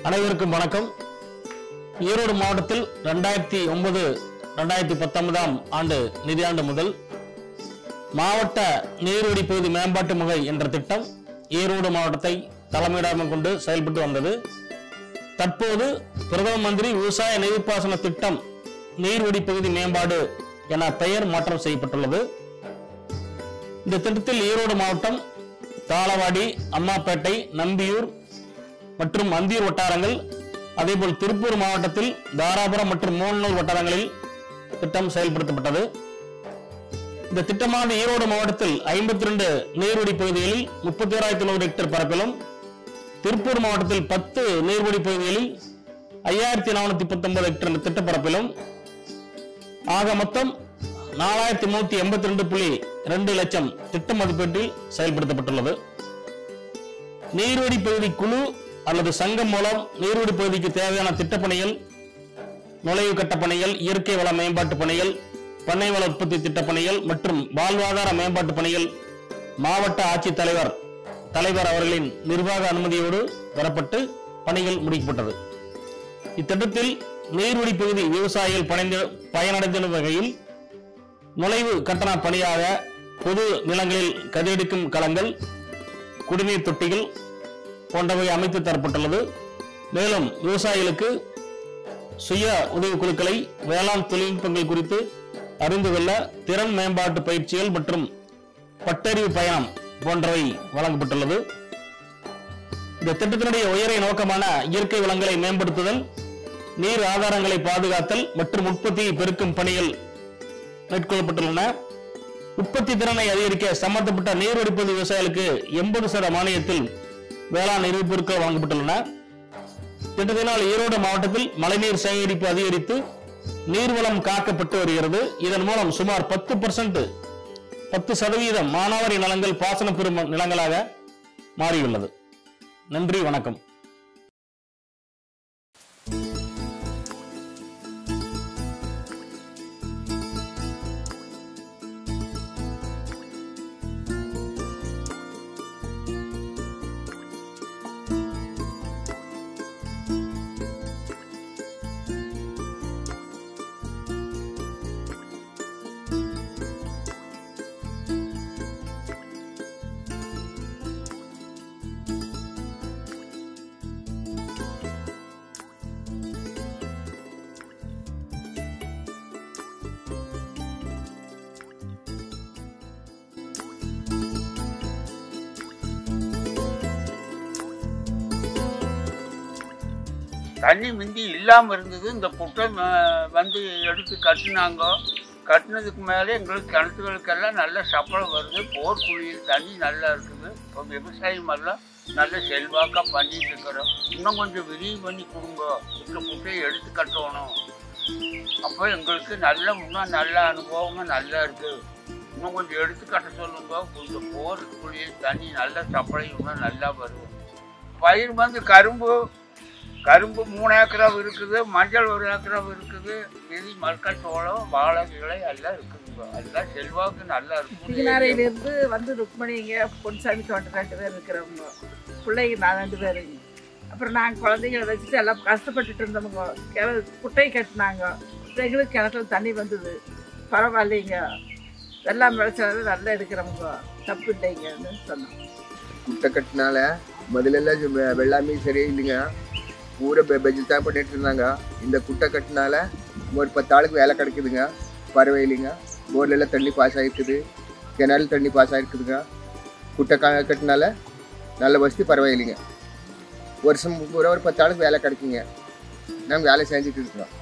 அனைவருக்கும் வணக்கம் ஈரோடு மாவட்டத்தில் ரெண்டாயிரத்தி ஒன்பது ரெண்டாயிரத்தி பத்தொன்பதாம் ஆண்டு நிதியாண்டு முதல் மாவட்ட நீர்வழி பகுதி மேம்பாட்டு முகை என்ற திட்டம் ஈரோடு மாவட்டத்தை தலைமையிடமாக கொண்டு செயல்பட்டு வந்தது தற்போது பிரதம மந்திரி விவசாய நீர்ப்பாசன திட்டம் நீர்வழி பகுதி மேம்பாடு என பெயர் மாற்றம் செய்யப்பட்டுள்ளது இந்த திட்டத்தில் ஈரோடு மாவட்டம் தாளவாடி அம்மாப்பேட்டை நம்பியூர் மற்றும் அந்தியூர் வட்டாரங்கள் அதேபோல் திருப்பூர் மாவட்டத்தில் தாராபுரம் மற்றும் மூணூர் வட்டாரங்களில் திட்டம் செயல்படுத்தப்பட்டது இந்த திட்டமானது ஈரோடு மாவட்டத்தில் ஐம்பத்தி ரெண்டு நீர்வழி பகுதிகளில் முப்பத்தி ஓராயிரத்தி நூறு ஹெக்டேர் பரப்பிலும் திருப்பூர் மாவட்டத்தில் பத்து நீர்வழி பகுதிகளில் ஐயாயிரத்தி நானூத்தி பத்தொன்பது ஹெக்டேர் திட்டப்பரப்பிலும் ஆக மொத்தம் நாலாயிரத்தி முன்னூத்தி எண்பத்தி ரெண்டு புள்ளி ரெண்டு லட்சம் திட்ட மதிப்பீட்டில் செயல்படுத்தப்பட்டுள்ளது நீர்வழி பகுதி குழு அல்லது சங்கம் மூலம் நீர்வழி பகுதிக்கு தேவையான திட்டப்பணிகள் நுழைவு கட்டப் பணிகள் இயற்கை வள மேம்பாட்டு பணிகள் பண்ணை வள உற்பத்தி திட்டப் பணிகள் மற்றும் வாழ்வாதார மேம்பாட்டு பணிகள் மாவட்ட ஆட்சித்தலைவர் தலைவர் அவர்களின் நிர்வாக அனுமதியோடு பெறப்பட்டு பணிகள் முடிக்கப்பட்டது இத்திட்டத்தில் நீர்வழி பகுதி விவசாயிகள் பணிந்து பயனடைந்த வகையில் நுழைவு கட்டண பணியாக பொது நிலங்களில் கதிரெடுக்கும் களங்கள் குடிநீர் தொட்டிகள் போன்றவை அமைத்து தரப்பட்டுள்ளது மேலும் விவசாயிகளுக்கு சுய உதவி குழுக்களை வேளாண் தொழில்நுட்பங்கள் குறித்து அறிந்து கொள்ள திறன் மேம்பாட்டு பயிற்சிகள் மற்றும் பட்டறிவு பயணம் போன்றவை வழங்கப்பட்டுள்ளது இந்த திட்டத்தினுடைய உயரிய நோக்கமான இயற்கை வளங்களை மேம்படுத்துதல் நீர் ஆதாரங்களை பாதுகாத்தல் மற்றும் உற்பத்தியை பெருக்கும் பணிகள் மேற்கொள்ளப்பட்டுள்ளன உற்பத்தி திறனை அதிகரிக்க சம்பந்தப்பட்ட நீர் வடிப்பது விவசாயிகளுக்கு எண்பது சத மானியத்தில் வேளாண் எரிபொருட்கள் வழங்கப்பட்டுள்ளன திட்டத்தினால் ஈரோடு மாவட்டத்தில் மழைநீர் சேகரிப்பு அதிகரித்து நீர்வளம் காக்கப்பட்டு வருகிறது இதன் மூலம் சுமார் பத்து பர்சன்ட் பத்து சதவீதம் மானாவாரி நிலங்கள் பாசன பெறும் நிலங்களாக மாறியுள்ளது நன்றி வணக்கம் தண்ணி முந்தி இல்லாமல் இருந்தது இந்த குட்டை ம- வந்து எடுத்து கட்டினாங்க கட்டினதுக்கு மேலே எங்களுக்கு கிணத்துகளுக்கெல்லாம் நல்ல சப்பளம் வருது போர் குழியில் தண்ணி நல்லா இருக்குது இப்போ விவசாயம் எல்லாம் நல்ல செல்வாக்காக பண்ணிட்டு இருக்கிறோம் இன்னும் கொஞ்சம் விரிவு பண்ணி கொடுங்க இந்த குட்டையை எடுத்து கட்டணும் அப்போ எங்களுக்கு நல்ல இன்னும் நல்ல அனுபவமும் நல்லா இருக்குது இன்னும் கொஞ்சம் எடுத்து கட்ட சொல்லுங்க கொஞ்சம் போர் குழியில் தண்ணி நல்ல சப்பளை இன்னும் நல்லா வருது பயிர் வந்து கரும்பு கரும்பு மூணு ஏக்கராவு இருக்குது மஞ்சள் ஒரு ஏக்கராவு இருக்குது மீதி மக்காச்சோளம் வாழை கிளை எல்லாம் இருக்குதுங்க எல்லாம் செல்வாக்கு நல்லா இருக்கும் சிங்கனாரையிலேருந்து வந்து ருக்மணிங்க பொன்சாமி தோட்டம் ரெண்டு பேர் இருக்கிறவங்க பிள்ளைங்க நான் ரெண்டு பேருங்க அப்புறம் நாங்கள் குழந்தைங்கள வச்சுட்டு எல்லாம் கஷ்டப்பட்டுட்டு இருந்தோமுங்க கிண குட்டை கட்டினாங்க எங்களுக்கு கிணத்துல தண்ணி வந்தது பரவாயில்லைங்க வெள்ளாம் விளைச்சல நல்லா எடுக்கிறவங்க தப்பு இல்லைங்கன்னு சொன்னோம் குட்டை கட்டினால முதல்ல வெ- வெள்ளாமை சரியே இல்லைங்க பூரா பெ பெஜில் தான் பண்ணிட்டு இருந்தாங்க இந்த குட்டை கட்டினால ஒரு பத்து ஆளுக்கு வேலை கிடைக்குதுங்க பரவாயில்லைங்க போர்ல எல்லாம் தண்ணி பாஸ் ஆகிருக்குது கிணறு தண்ணி பாஸ் ஆகிருக்குதுங்க குட்டை க கட்டினால நல்ல வசதி பரவாயில்லைங்க வருஷம் பூரா ஒரு பத்து ஆளுக்கு வேலை கிடைக்குங்க நாங்கள் வேலை செஞ்சுட்டு இருக்கிறோம்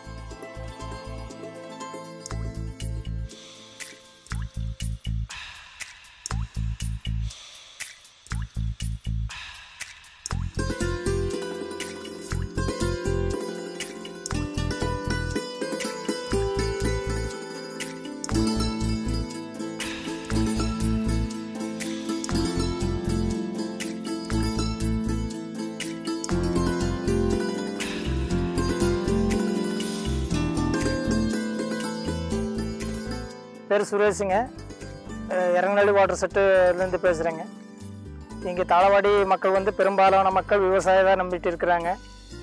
பேர் சுரேஷுங்க அஹ் இறங்கநல்லி வாட்டர் செட்டுலேருந்து பேசுகிறேங்க இங்கே தாளவாடி மக்கள் வந்து பெரும்பாலான மக்கள் விவசாயம் தான் நம்பிட்டு இருக்கிறாங்க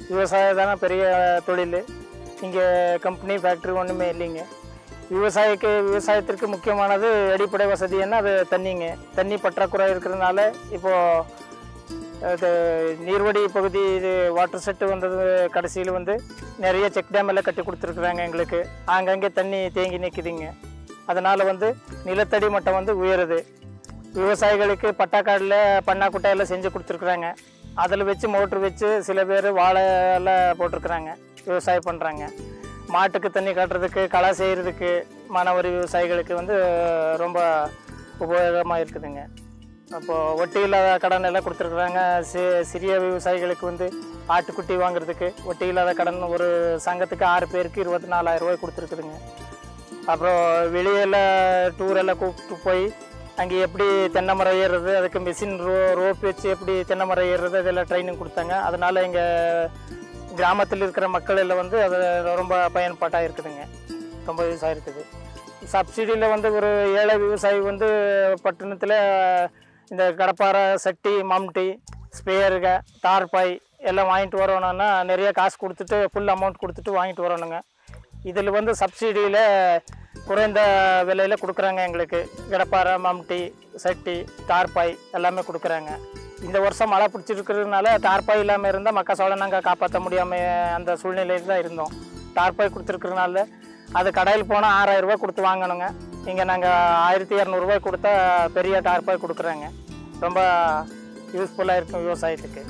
விவசாயம் தானே பெரிய தொழில் இங்கே கம்பெனி ஃபேக்ட்ரி ஒன்றுமே இல்லைங்க விவசாயிக்கு விவசாயத்திற்கு முக்கியமானது அடிப்படை வசதி என்ன அது தண்ணிங்க தண்ணி பற்றாக்குறை இருக்கிறதுனால இப்போது அது நீர்வடி பகுதி இது வாட்டர் செட்டு வந்தது கடைசியில் வந்து நிறைய செக் டேம் எல்லாம் கட்டி கொடுத்துருக்குறாங்க எங்களுக்கு ஆங்காங்கே தண்ணி தேங்கி நிற்குதுங்க அதனால் வந்து நிலத்தடி மட்டம் வந்து உயருது விவசாயிகளுக்கு பட்டாக்காடில் பண்ணாக்குட்டை எல்லாம் செஞ்சு கொடுத்துருக்குறாங்க அதில் வச்சு மோட்ரு வச்சு சில பேர் வாழை எல்லாம் போட்டிருக்குறாங்க விவசாயம் பண்ணுறாங்க மாட்டுக்கு தண்ணி காட்டுறதுக்கு களை செய்கிறதுக்கு மானவரி விவசாயிகளுக்கு வந்து ரொம்ப உபயோகமாக இருக்குதுங்க அப்போது வட்டி இல்லாத கடன் எல்லாம் கொடுத்துருக்குறாங்க சி சிறிய விவசாயிகளுக்கு வந்து ஆட்டுக்குட்டி வாங்குறதுக்கு வட்டி இல்லாத கடன் ஒரு சங்கத்துக்கு ஆறு பேருக்கு இருபத்தி நாலாயிரம் ரூபாய் கொடுத்துருக்குதுங்க அப்புறம் வெளியில் டூர் எல்லாம் கூப்பிட்டு போய் அங்கே எப்படி தென்னை மரம் ஏறுறது அதுக்கு மிஷின் ரோ ரோப் வச்சு எப்படி தென்னை மரம் ஏறுறது அதெல்லாம் ட்ரைனிங் கொடுத்தாங்க அதனால் எங்கள் கிராமத்தில் இருக்கிற மக்கள் எல்லாம் வந்து அது ரொம்ப பயன்பாட்டாக இருக்குதுங்க ரொம்ப யூஸாக இருக்குது சப்சிடியில் வந்து ஒரு ஏழை விவசாயி வந்து பட்டணத்தில் இந்த கடப்பாரை சட்டி மம்டி ஸ்பேருக தார்பாய் எல்லாம் வாங்கிட்டு வரணும்னா நிறைய காசு கொடுத்துட்டு ஃபுல் அமௌண்ட் கொடுத்துட்டு வாங்கிட்டு வரணுங்க இதில் வந்து சப்சிடியில் குறைந்த விலையில் கொடுக்குறாங்க எங்களுக்கு கடப்பாரை மம்டி சட்டி தார்பாய் எல்லாமே கொடுக்குறாங்க இந்த வருஷம் மழை பிடிச்சிருக்கிறதுனால டார்பாய் இல்லாமல் இருந்தால் மக்காசோளம் நாங்கள் காப்பாற்ற முடியாமல் அந்த சூழ்நிலையில் தான் இருந்தோம் டார்பாய் கொடுத்துருக்கறனால அது கடையில் போனால் ஆறாயிரம் ரூபாய் கொடுத்து வாங்கணுங்க இங்கே நாங்கள் ஆயிரத்தி இரநூறுபாய் கொடுத்தா பெரிய டார்பாய் கொடுக்குறாங்க ரொம்ப யூஸ்ஃபுல்லாக இருக்கும் விவசாயத்துக்கு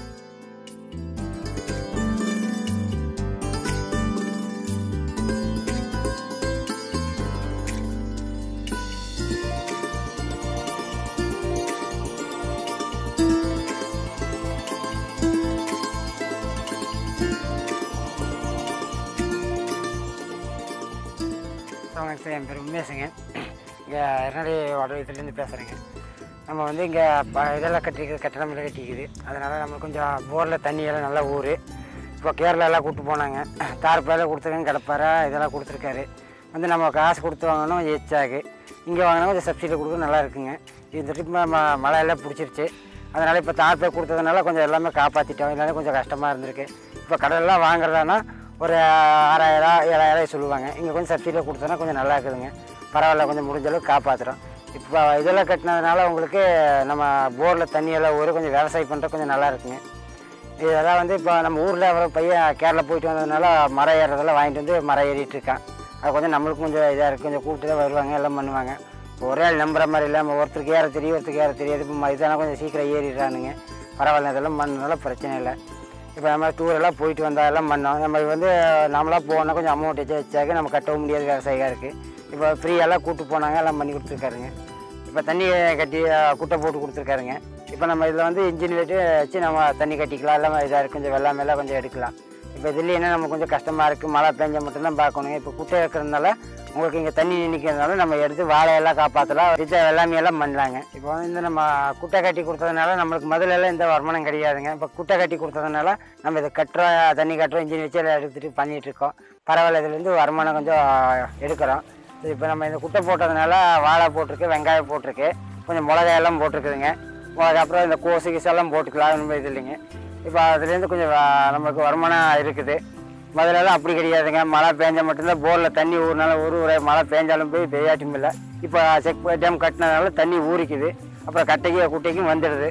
வணக்கம் என் பேர் உமேஷுங்க இங்கே எரநடி வடவயத்துலேருந்து பேசுகிறேங்க நம்ம வந்து இங்கே ப இதெல்லாம் கட்டிருக்கு கட்டணம் எல்லாம் கட்டிக்குது அதனால் நம்மளுக்கு கொஞ்சம் போரில் தண்ணியெல்லாம் நல்லா ஊர் இப்போ கேரளாலாம் கூப்பிட்டு போனாங்க தார்பாயில் கொடுத்துருக்காங்க கிடப்பாரா இதெல்லாம் கொடுத்துருக்காரு வந்து நம்ம காசு கொடுத்து வாங்கணும் கொஞ்சம் எச்சாகு இங்கே வாங்கினா கொஞ்சம் சப்சிடி கொடுக்க நல்லா இருக்குங்க இந்த ட்ரிப் ம மழையெல்லாம் பிடிச்சிருச்சு அதனால் இப்போ தார்பாய் கொடுத்ததுனால கொஞ்சம் எல்லாமே காப்பாற்றிட்டோம் இல்லைன்னா கொஞ்சம் கஷ்டமாக இருந்திருக்கு இப்போ கடலெல்லாம் வாங்குறதானா ஒரு ஆறாயிரம் ஏழாயிரம் சொல்லுவாங்க இங்கே கொஞ்சம் சப்சிடியில் கொடுத்தோன்னா கொஞ்சம் நல்லா இருக்குதுங்க பரவாயில்ல கொஞ்சம் முடிஞ்ச அளவுக்கு காப்பாற்றுறோம் இப்போ இதெல்லாம் கட்டினதுனால உங்களுக்கு நம்ம போரில் தண்ணியெல்லாம் ஊறி கொஞ்சம் விவசாயம் பண்ணுற கொஞ்சம் நல்லா இருக்குங்க இதெல்லாம் வந்து இப்போ நம்ம ஊரில் அப்புறம் பையன் கேரளா போயிட்டு வந்ததுனால மரம் ஏறுறதெல்லாம் வாங்கிட்டு வந்து மரம் ஏறிட்டு இருக்கான் அது கொஞ்சம் நம்மளுக்கு கொஞ்சம் இதாக இருக்குது கொஞ்சம் கூப்பிட்டு தான் வருவாங்க எல்லாம் பண்ணுவாங்க இப்போ ஒரே ஆள் நம்புற மாதிரி இல்லாமல் ஒருத்தருக்கு ஏற தெரியும் ஒருத்தருக்கு ஏற தெரியாது இப்போ ம- இதெல்லாம் கொஞ்சம் சீக்கிரம் ஏறிடுறானுங்க பரவாயில்ல இதெல்லாம் பண்ணனால பிரச்சனை இல்லை இப்போ நம்ம டூரெல்லாம் போயிட்டு வந்தால் எல்லாம் பண்ணோம் நம்ம வந்து நம்மளாக போனால் கொஞ்சம் அமௌண்ட் வச்சு வச்சாக்க நம்ம கட்டவும் முடியாது விவசாயியாக இருக்குது இப்போ ஃப்ரீயெல்லாம் கூப்பிட்டு போனாங்க எல்லாம் பண்ணி கொடுத்துருக்காருங்க இப்போ தண்ணி கட்டி அஹ், குட்டை போட்டு கொடுத்துருக்காருங்க இப்போ நம்ம இதில் வந்து இன்ஜின் வெயிட்டு வச்சு நம்ம தண்ணி கட்டிக்கலாம் எல்லாம் இதாக இருக்குது கொஞ்சம் வெள்ளாமெல்லாம் கொஞ்சம் எடுக்கலாம் இப்போ இதுலேயே என்ன நம்ம கொஞ்சம் கஷ்டமாக இருக்குது மழை பெஞ்சா மட்டும்தான் பார்க்கணுங்க இப்போ குட்டை இருக்கிறதுனால உங்களுக்கு இங்கே தண்ணி நிற்கிறதுனால நம்ம எடுத்து வாழையெல்லாம் காப்பாற்றலாம் வித்த வெள்ளாமை எல்லாம் பண்ணலாங்க இப்போ வந்து இந்த நம்ம குட்டை கட்டி கொடுத்ததுனால நம்மளுக்கு முதல்ல எல்லாம் இந்த வருமானம் கிடையாதுங்க இப்போ குட்டை கட்டி கொடுத்ததுனால நம்ம இதை கட்டுறோம் தண்ணி கட்டுறோம் இன்ஜின் வச்சு எல்லாம் எடுத்துகிட்டு பண்ணிகிட்டு இருக்கோம் பரவாயில்ல இதுலேருந்து வருமானம் கொஞ்சம் எடுக்கிறோம் இப்போ நம்ம இந்த குட்டை போட்டதுனால வாழை போட்டிருக்கு வெங்காயம் போட்டிருக்கு கொஞ்சம் மிளகாயெல்லாம் போட்டிருக்குதுங்க மிளகா அப்புறம் இந்த கோசு கீசெல்லாம் போட்டுக்கலாம் நம்ம இது இல்லைங்க இப்போ அதுலேருந்து கொஞ்சம் வ- நமக்கு வருமானம் இருக்குது முதல்லலாம் அப்படி கிடையாதுங்க மழை பெஞ்சா மட்டும்தான் போரில் தண்ணி ஊறினாலும் ஒரு ஒரு மழை பெஞ்சாலும் போய் பெய்யாட்டும் இல்லை இப்போ செக் டேம் கட்டினதுனால தண்ணி ஊறிக்குது அப்புறம் கட்டைக்கு குட்டைக்கும் வந்துடுது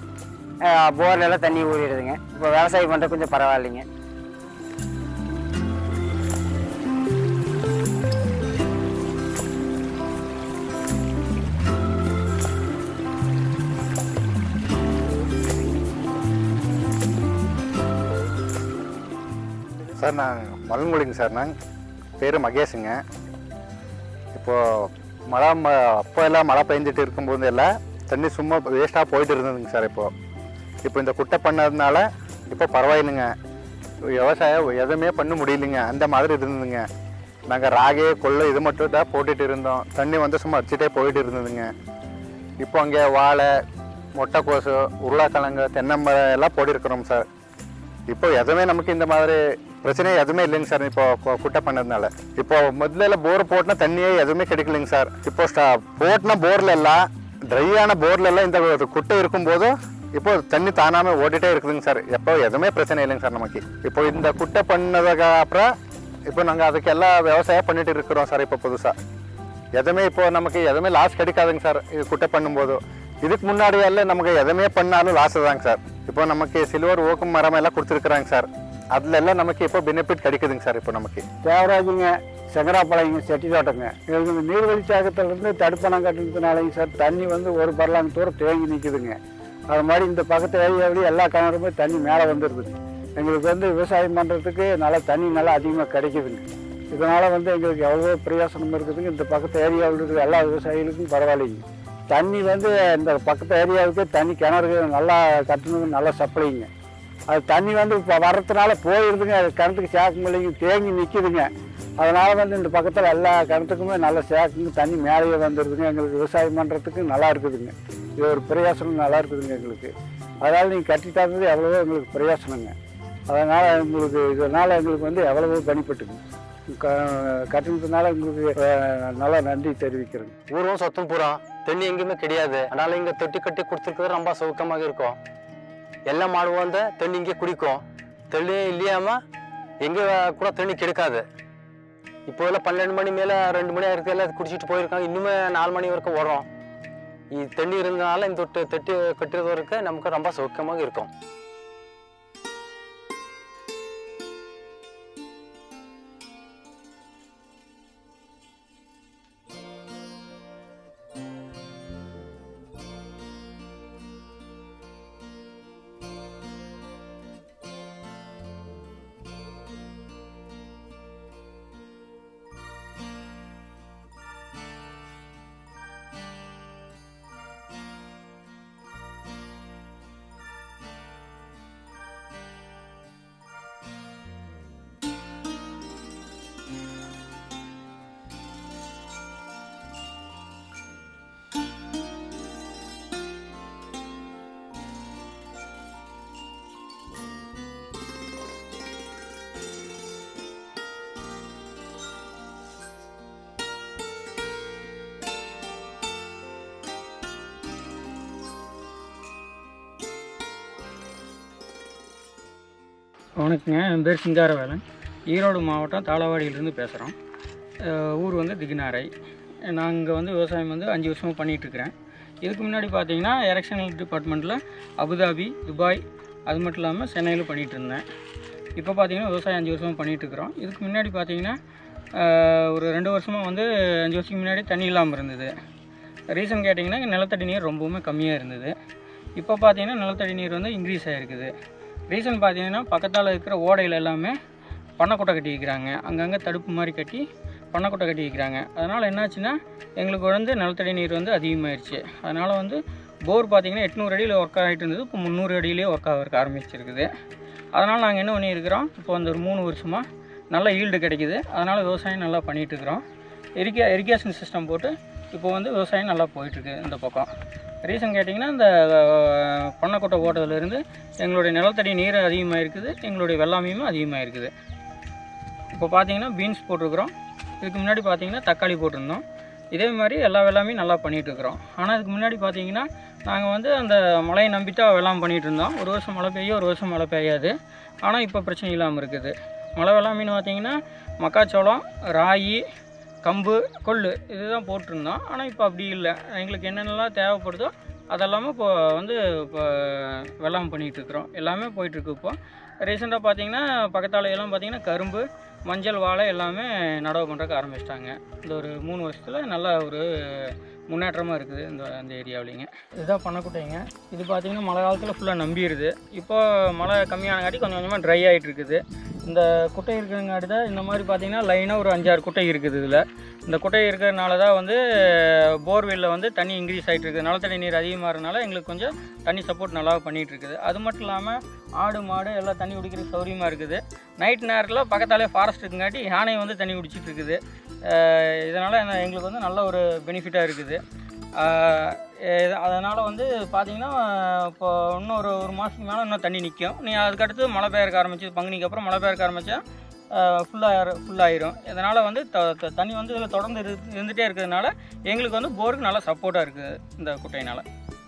போர்ல எல்லாம் தண்ணி ஊறிடுதுங்க இப்போ விவசாயம் பண்ணுறது கொஞ்சம் பரவாயில்லைங்க சார் நான் மலன்மொழிங்க சார் நான் பேர் மகேஷுங்க இப்போது மழை ம அப்போ எல்லாம் மழை பெஞ்சிட்டு இருக்கும்போது எல்லாம் தண்ணி சும்மா வேஸ்ட்டாக போயிட்டு இருந்ததுங்க சார் இப்போது இப்போ இந்த குட்டை பண்ணதுனால இப்போ பரவாயில்லைங்க விவசாயம் எதுவுமே பண்ண முடியலைங்க அந்த மாதிரி இருந்ததுங்க நாங்கள் ராகே கொள்ளை இது மட்டும் தான் போட்டுட்டு இருந்தோம் தண்ணி வந்து சும்மா அடிச்சுட்டே போயிட்டு இருந்ததுங்க இப்போ அங்கே வாழை மொட்டைக்கோசு உருளைக்கிழங்கு தென்னமரம் எல்லாம் போட்டிருக்கிறோம் சார் இப்போ எதுவுமே நமக்கு இந்த மாதிரி பிரச்சனை எதுவுமே இல்லைங்க சார் இப்போ கு- குட்டை பண்ணதுனால இப்போ முதல்ல போர் போட்டினா தண்ணியே எதுவுமே கிடைக்கலைங்க சார் இப்போ ஸ்டா போட்டின போர்ல எல்லாம் ட்ரையான போர்ல எல்லாம் இந்த ஒரு குட்டை இருக்கும்போது இப்போ தண்ணி தானாம ஓடிட்டே இருக்குதுங்க சார் எப்போ எதுவுமே பிரச்சனை இல்லைங்க சார் நமக்கு இப்போ இந்த குட்டை பண்ணதுக்கு அப்புறம் இப்போ நாங்கள் அதுக்கு எல்லாம் விவசாயம் பண்ணிட்டு இருக்கிறோம் சார் இப்போ புதுசாக எதுவுமே இப்போ நமக்கு எதுவுமே லாஸ் கிடைக்காதுங்க சார் இது குட்டை பண்ணும்போது இதுக்கு முன்னாடி எல்லாம் நமக்கு எதுவுமே பண்ணாலும் லாஸ் தாங்க சார் இப்போ நமக்கு சில்வர் ஓக்கும் மரம் எல்லாம் கொடுத்துருக்குறாங்க சார் அதுல எல்லாம் நமக்கு இப்போ பெனிஃபிட் கிடைக்குதுங்க சார் இப்போ நமக்கு தேவராஜுங்க செங்கராப்பாளையங்க செட்டி தோட்டங்க எங்களுக்கு இந்த நீர்வழி சாகத்திலிருந்து தடுப்பணம் கட்டுறதுனாலைங்க சார் தண்ணி வந்து ஒரு பரலாங்க தூரம் தேங்கி நிற்குதுங்க அது மாதிரி இந்த பக்கத்து ஏரியாவிலேயே எல்லா கிணறுமே தண்ணி மேலே வந்துடுதுங்க எங்களுக்கு வந்து விவசாயம் பண்ணுறதுக்கு நல்லா தண்ணி நல்லா அதிகமாக கிடைக்குதுங்க இதனால் வந்து எங்களுக்கு எவ்வளோ பிரயோசனம் இருக்குதுங்க இந்த பக்கத்து ஏரியாவில் இருக்கிற எல்லா விவசாயிகளுக்கும் பரவாயில்லைங்க தண்ணி வந்து இந்த பக்கத்து ஏரியாவுக்கு தண்ணி கிணறு நல்லா கட்டணுங்க நல்லா சப்ளைங்க அது தண்ணி வந்து இப்போ வர்றதுனால போயிடுதுங்க அது கிணத்துக்கு சேர்க்க முடியலைங்க தேங்கி நிற்கிதுங்க அதனால் வந்து இந்த பக்கத்தில் எல்லா கிணத்துக்குமே நல்லா சேர்க்குங்க தண்ணி மேலேயே வந்துடுதுங்க எங்களுக்கு விவசாயம் பண்ணுறதுக்கு நல்லா இருக்குதுங்க இது ஒரு பிரயோசனம் நல்லா இருக்குதுங்க எங்களுக்கு அதனால் நீங்கள் கட்டி தந்தது எவ்வளவோ எங்களுக்கு பிரயோசனங்க அதனால் எங்களுக்கு இதனால் எங்களுக்கு வந்து எவ்வளவோ பெனிஃபிட்டுங்க க கட்டினதுனால எங்களுக்கு அஹ், நல்லா நன்றி தெரிவிக்கிறேங்க ஊரும் சொத்தும் பூரா தண்ணி எங்கேயுமே கிடையாது அதனால இங்க தொட்டி கட்டி கொடுத்துருக்கிறது ரொம்ப சௌக்கமாக இருக்கும் எல்லா மாடு வந்து தண்ணி இங்கே குடிக்கும் தண்ணி இல்லையாம எங்கே கூட தண்ணி கிடைக்காது இப்போ எல்லாம் பன்னெண்டு மணி மேலே ரெண்டு மணி ஆயிரத்தி எல்லாம் குடிச்சிட்டு போயிருக்காங்க இன்னுமே நாலு மணி வரைக்கும் வரும் இது தண்ணி இருந்தனால இந்த தொட்டு தொட்டி கட்டுறது வரைக்கும் நமக்கு ரொம்ப சௌக்கியமாக இருக்கும் வணக்கங்க என் பேர் சிங்காரவேலன் ஈரோடு மாவட்டம் தாளவாடியிலேருந்து பேசுகிறோம் ஊர் வந்து திகினாரை நான் இங்கே வந்து விவசாயம் வந்து அஞ்சு வருஷமாக பண்ணிகிட்ருக்கிறேன் இதுக்கு முன்னாடி பார்த்தீங்கன்னா எலெக்ஷனல் டிபார்ட்மெண்ட்டில் அபுதாபி துபாய் அது மட்டும் இல்லாமல் சென்னையில் பண்ணிகிட்டு இருந்தேன் இப்போ பார்த்தீங்கன்னா விவசாயம் அஞ்சு வருஷமாக பண்ணிகிட்ருக்குறோம் இதுக்கு முன்னாடி பார்த்தீங்கன்னா அஹ், ஒரு ரெண்டு வருஷமாக வந்து அஞ்சு வருஷத்துக்கு முன்னாடி தண்ணி இல்லாமல் இருந்தது ரீசன் கேட்டிங்கன்னா இங்க நிலத்தடி நீர் ரொம்பவுமே கம்மியாக இருந்தது இப்போ பார்த்தீங்கன்னா நிலத்தடி நீர் வந்து இன்க்ரீஸ் ஆகிருக்குது ரீசன் பார்த்தீங்கன்னா பக்கத்தால் இருக்கிற ஓடையில் எல்லாமே பண்ணைக்குட்டை கட்டி வைக்கிறாங்க அங்கங்கே தடுப்பு மாதிரி கட்டி பண்ணைக்குட்டை கட்டி வைக்கிறாங்க அதனால் என்னாச்சுன்னா எங்களுக்கு வந்து நிலத்தடி நீர் வந்து அதிகமாகிடுச்சு அதனால் வந்து போர் பார்த்தீங்கன்னா எட்நூறு அடியில் ஒர்க் ஆகிட்டு இருந்தது இப்போ முந்நூறு அடியிலே ஒர்க் ஆகிறதுக்கு ஆரம்பிச்சிருக்குது அதனால் நாங்கள் என்ன பண்ணியிருக்கிறோம் இப்போ அந்த ஒரு மூணு வருஷமாக நல்ல ஈல்டு கிடைக்குது அதனால் விவசாயம் நல்லா பண்ணிகிட்டு இருக்கிறோம் இரிகே இரிகேஷன் சிஸ்டம் போட்டு இப்போ வந்து விவசாயம் நல்லா போயிட்டுருக்கு இந்த பக்கம் ரீசன் கேட்டிங்கன்னா இந்த அஹ், பண்ணைக்குட்டை ஓட்டத்துலேருந்து எங்களுடைய நிலத்தடி நீர் அதிகமாக இருக்குது எங்களுடைய வெள்ளாமையும் அதிகமாக இருக்குது இப்போ பார்த்தீங்கன்னா பீன்ஸ் போட்டிருக்கிறோம் இதுக்கு முன்னாடி பார்த்தீங்கன்னா தக்காளி போட்டிருந்தோம் இதே மாதிரி எல்லா வெள்ளாமையும் நல்லா பண்ணிகிட்டு இருக்கிறோம் ஆனால் இதுக்கு முன்னாடி பார்த்தீங்கன்னா நாங்கள் வந்து அந்த மழையை நம்பித்தான் வெள்ளாமை பண்ணிகிட்டு இருந்தோம் ஒரு வருஷம் மழை பெய்யும் ஒரு வருஷம் மழை பெய்யாது ஆனால் இப்போ பிரச்சனை இல்லாமல் இருக்குது மழை வெள்ளாமைன்னு பார்த்தீங்கன்னா மக்காச்சோளம் ராகி கம்பு கொள்ளு இதுதான் போட்டிருந்தோம் ஆனால் இப்போ அப்படி இல்லை எங்களுக்கு என்னென்னலாம் தேவைப்படுதோ அதெல்லாமே இப்போ வந்து இப்போ வெள்ளாமை பண்ணிகிட்டு இருக்கிறோம் எல்லாமே போயிட்டுருக்கு இப்போ ரீசெண்டாக பார்த்தீங்கன்னா பக்கத்தால எல்லாம் பார்த்தீங்கன்னா கரும்பு மஞ்சள் வாழை எல்லாமே நடவு பண்ணுறதுக்கு ஆரம்பிச்சிட்டாங்க இந்த ஒரு மூணு வருஷத்தில் நல்ல ஒரு முன்னேற்றமாக இருக்குது இந்த அந்த ஏரியாவிலிங்க இதுதான் பண்ணக்குட்டைங்க இது பார்த்தீங்கன்னா மழை காலத்தில் ஃபுல்லாக நம்பிடுது இப்போ மழை கம்மியானங்காட்டி கொஞ்சம் கொஞ்சமாக ட்ரை ஆகிட்டு இருக்குது இந்த குட்டை இருக்கிறங்காட்டி தான் இந்த மாதிரி பார்த்தீங்கன்னா லைனாக ஒரு அஞ்சாறு குட்டை இருக்குது இதில் இந்த குட்டை இருக்கிறதுனால தான் வந்து போர்வெல்லில் வந்து தண்ணி இன்க்ரீஸ் ஆகிட்டு இருக்குது நிலத்தடி நீர் அதிகமாகறதுனால எங்களுக்கு கொஞ்சம் தண்ணி சப்போர்ட் நல்லா பண்ணிகிட்டு இருக்குது அது மட்டும் இல்லாமல் ஆடு மாடு எல்லாம் தண்ணி குடிக்கிறதுக்கு சௌரியமாக இருக்குது நைட் நேரத்தில் பக்கத்தாலே ஃபாரஸ்ட் இருக்குங்காட்டி யானை வந்து தண்ணி குடிச்சிட்டு இருக்குது இதனால் எங்களுக்கு வந்து நல்ல ஒரு பெனிஃபிட்டாக இருக்குது அதனால் வந்து பார்த்தீங்கன்னா இப்போ இன்னும் ஒரு ஒரு மாதத்துக்கு மேலே இன்னும் தண்ணி நிற்கும் நீ அதுக்கடுத்து மழை பெய்யறக்க ஆரம்பிச்சு பங்குனிக்கு அப்புறம் மழை பெய்யறக்க ஆரம்பித்தா ஃபுல்லாக ஃபுல்லாயிரும் இதனால் வந்து த த- தண்ணி வந்து இதில் தொடர்ந்து இரு இருந்துகிட்டே இருக்கிறதுனால எங்களுக்கு வந்து போருக்கு நல்லா சப்போர்ட்டாக இருக்குது இந்த குட்டையினால்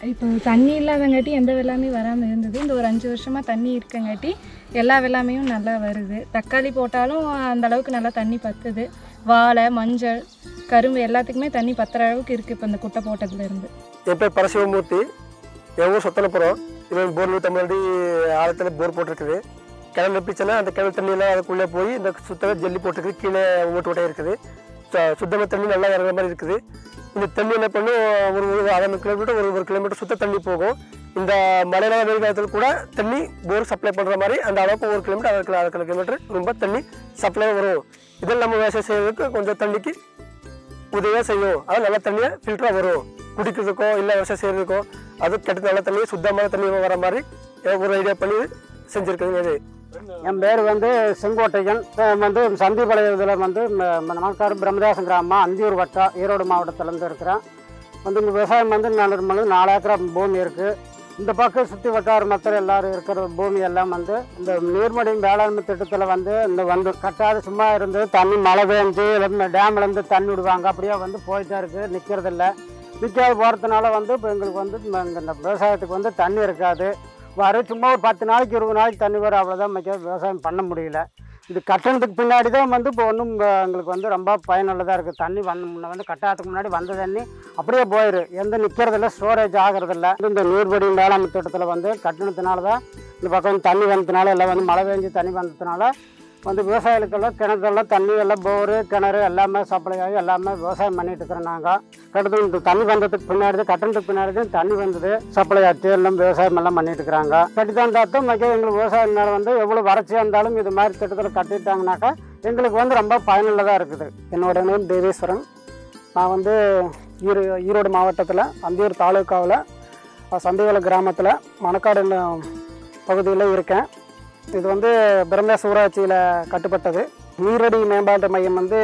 இப்போ தண்ணி இல்லாதங்காட்டி எந்த வெள்ளாமே வராமல் இருந்தது இந்த ஒரு அஞ்சு வருஷமாக தண்ணி இருக்கங்காட்டி எல்லா வெள்ளாமையும் நல்லா வருது தக்காளி போட்டாலும் அந்த அளவுக்கு நல்லா தண்ணி பத்துது வாழை மஞ்சள் கரும்பு எல்லாத்துக்குமே தண்ணி பத்துற அளவுக்கு இருக்குது இப்போ இந்த குட்டை போட்டதுலேருந்து என் பேர் பரசிவமூர்த்தி என் ஊர் சொத்தனப்புறம் இது போர் நூற்றம்பது ஆழத்தில் போர் போட்டிருக்குது கிணறு நப்பிச்சுன்னா அந்த கிணறு தண்ணியெல்லாம் அதுக்குள்ளே போய் இந்த சுத்தமாக ஜல்லி போட்டிருக்குது கீழே ஓட்டு ஓட்டையாக இருக்குது சு- சுத்தமான தண்ணி நல்லா இறங்குற மாதிரி இருக்குது இந்த தண்ணி என்ன பண்ணும் ஒரு ஒரு அரை கிலோமீட்டர் ஒரு ஒரு கிலோமீட்டர் சுத்த தண்ணி போகும் இந்த மழையில வெயில் காலத்தில் கூட தண்ணி போர் சப்ளை பண்ணுற மாதிரி அந்த அளவுக்கு ஒரு கிலோமீட்டர் அரை கிலோ அரை கிலோமீட்டர் ரொம்ப தண்ணி சப்ளை வரும் இதில் நம்ம விவசாயம் செய்யறதுக்கு கொஞ்சம் தண்ணிக்கு உதவியாக செய்யும் அது நல்ல தண்ணியை ஃபில்டராக வரும் குடிக்கிறதுக்கோ இல்லை விவசாயம் செய்யறதுக்கோ அது கெட்ட நல்ல தண்ணி சுத்தமான தண்ணி வர மாதிரி ஒரு ஐடியா பண்ணி செஞ்சுருக்குதுங்க இது என் பேர் வந்து செங்கோட்டையன் அஹ் வந்து சந்திபாளையத்தில் வந்து ம- ம- நமஸ்காரம் பிரம்மதாசன் கிராமம் அந்தியூர் வட்டம் ஈரோடு மாவட்டத்திலேருந்து இருக்கிறேன் வந்து இங்கே விவசாயம் வந்து நான் வந்து நாலு ஏக்கரா பூமி இருக்குது இந்த பக்கம் சுற்றி வட்டார மக்கள் எல்லாரும் இருக்கிற பூமி எல்லாம் வந்து இந்த நீர்மடி வேளாண்மை திட்டத்தில் வந்து இந்த வந்து கட்டாத சும்மா இருந்து தண்ணி மழை பெஞ்சு டேம்லேருந்து தண்ணி விடுவாங்க அப்படியே வந்து போயிட்டே இருக்குது நிற்கிறதில்ல நிற்காது போகிறதுனால வந்து இப்போ எங்களுக்கு வந்து ம- இந்த இந்த விவசாயத்துக்கு வந்து தண்ணி இருக்காது வர சும்மா ஒரு பத்து நாளைக்கு இருபது நாளைக்கு தண்ணி வரும் அவ்வளோதான் மிக்க விவசாயம் பண்ண முடியல இது கட்டணத்துக்கு பின்னாடி தான் வந்து இப்போ ஒன்றும் எங்களுக்கு வந்து ரொம்ப பயனுள்ளதாக இருக்குது தண்ணி வந்து முன்ன வந்து கட்டாததுக்கு முன்னாடி வந்த தண்ணி அப்படியே போயிரு எந்த நிற்கிறதில்ல ஸ்டோரேஜ் ஆகிறதில்ல இந்த நீர்வடி வேளாண்மை திட்டத்தில் வந்து கட்டணத்தினால தான் இந்த பக்கம் வந்து தண்ணி வந்ததுனால எல்லாம் வந்து மழை பெஞ்சு தண்ணி வந்ததுனால வந்து விவசாயிகளுக்கெல்லாம் கிணறுலாம் தண்ணி எல்லாம் போரு கிணறு எல்லாமே சப்ளை ஆகி எல்லாமே விவசாயம் பண்ணிட்டு இருக்கிறோம் நாங்கள் கிட்டத்தட்ட இந்த தண்ணி வந்ததுக்கு பின்னாடி தான் கட்டணத்துக்கு பின்னாடி தான் தண்ணி வந்தது சப்ளை ஆச்சு எல்லாம் விவசாயம் எல்லாம் பண்ணிட்டு இருக்கிறாங்க கட்டித்தான் தான் மிக எங்களுக்கு விவசாயம் மேலே வந்து எவ்வளோ வறட்சியாக இருந்தாலும் இது மாதிரி திட்டத்தில் கட்டிட்டாங்கனாக்கா எங்களுக்கு வந்து ரொம்ப பயனுள்ளதாக இருக்குது என்னோட நேம் தேவேஸ்வரன் நான் வந்து ஈரோ ஈரோடு மாவட்டத்தில் அந்தியூர் தாலுக்காவில் சந்தைவள கிராமத்தில் மணக்காடு பகுதியில் இருக்கேன் இது வந்து பிரம்மேஸ் ஊராட்சியில் கட்டுப்பட்டது நீரடி மேம்பாட்டு மையம் வந்து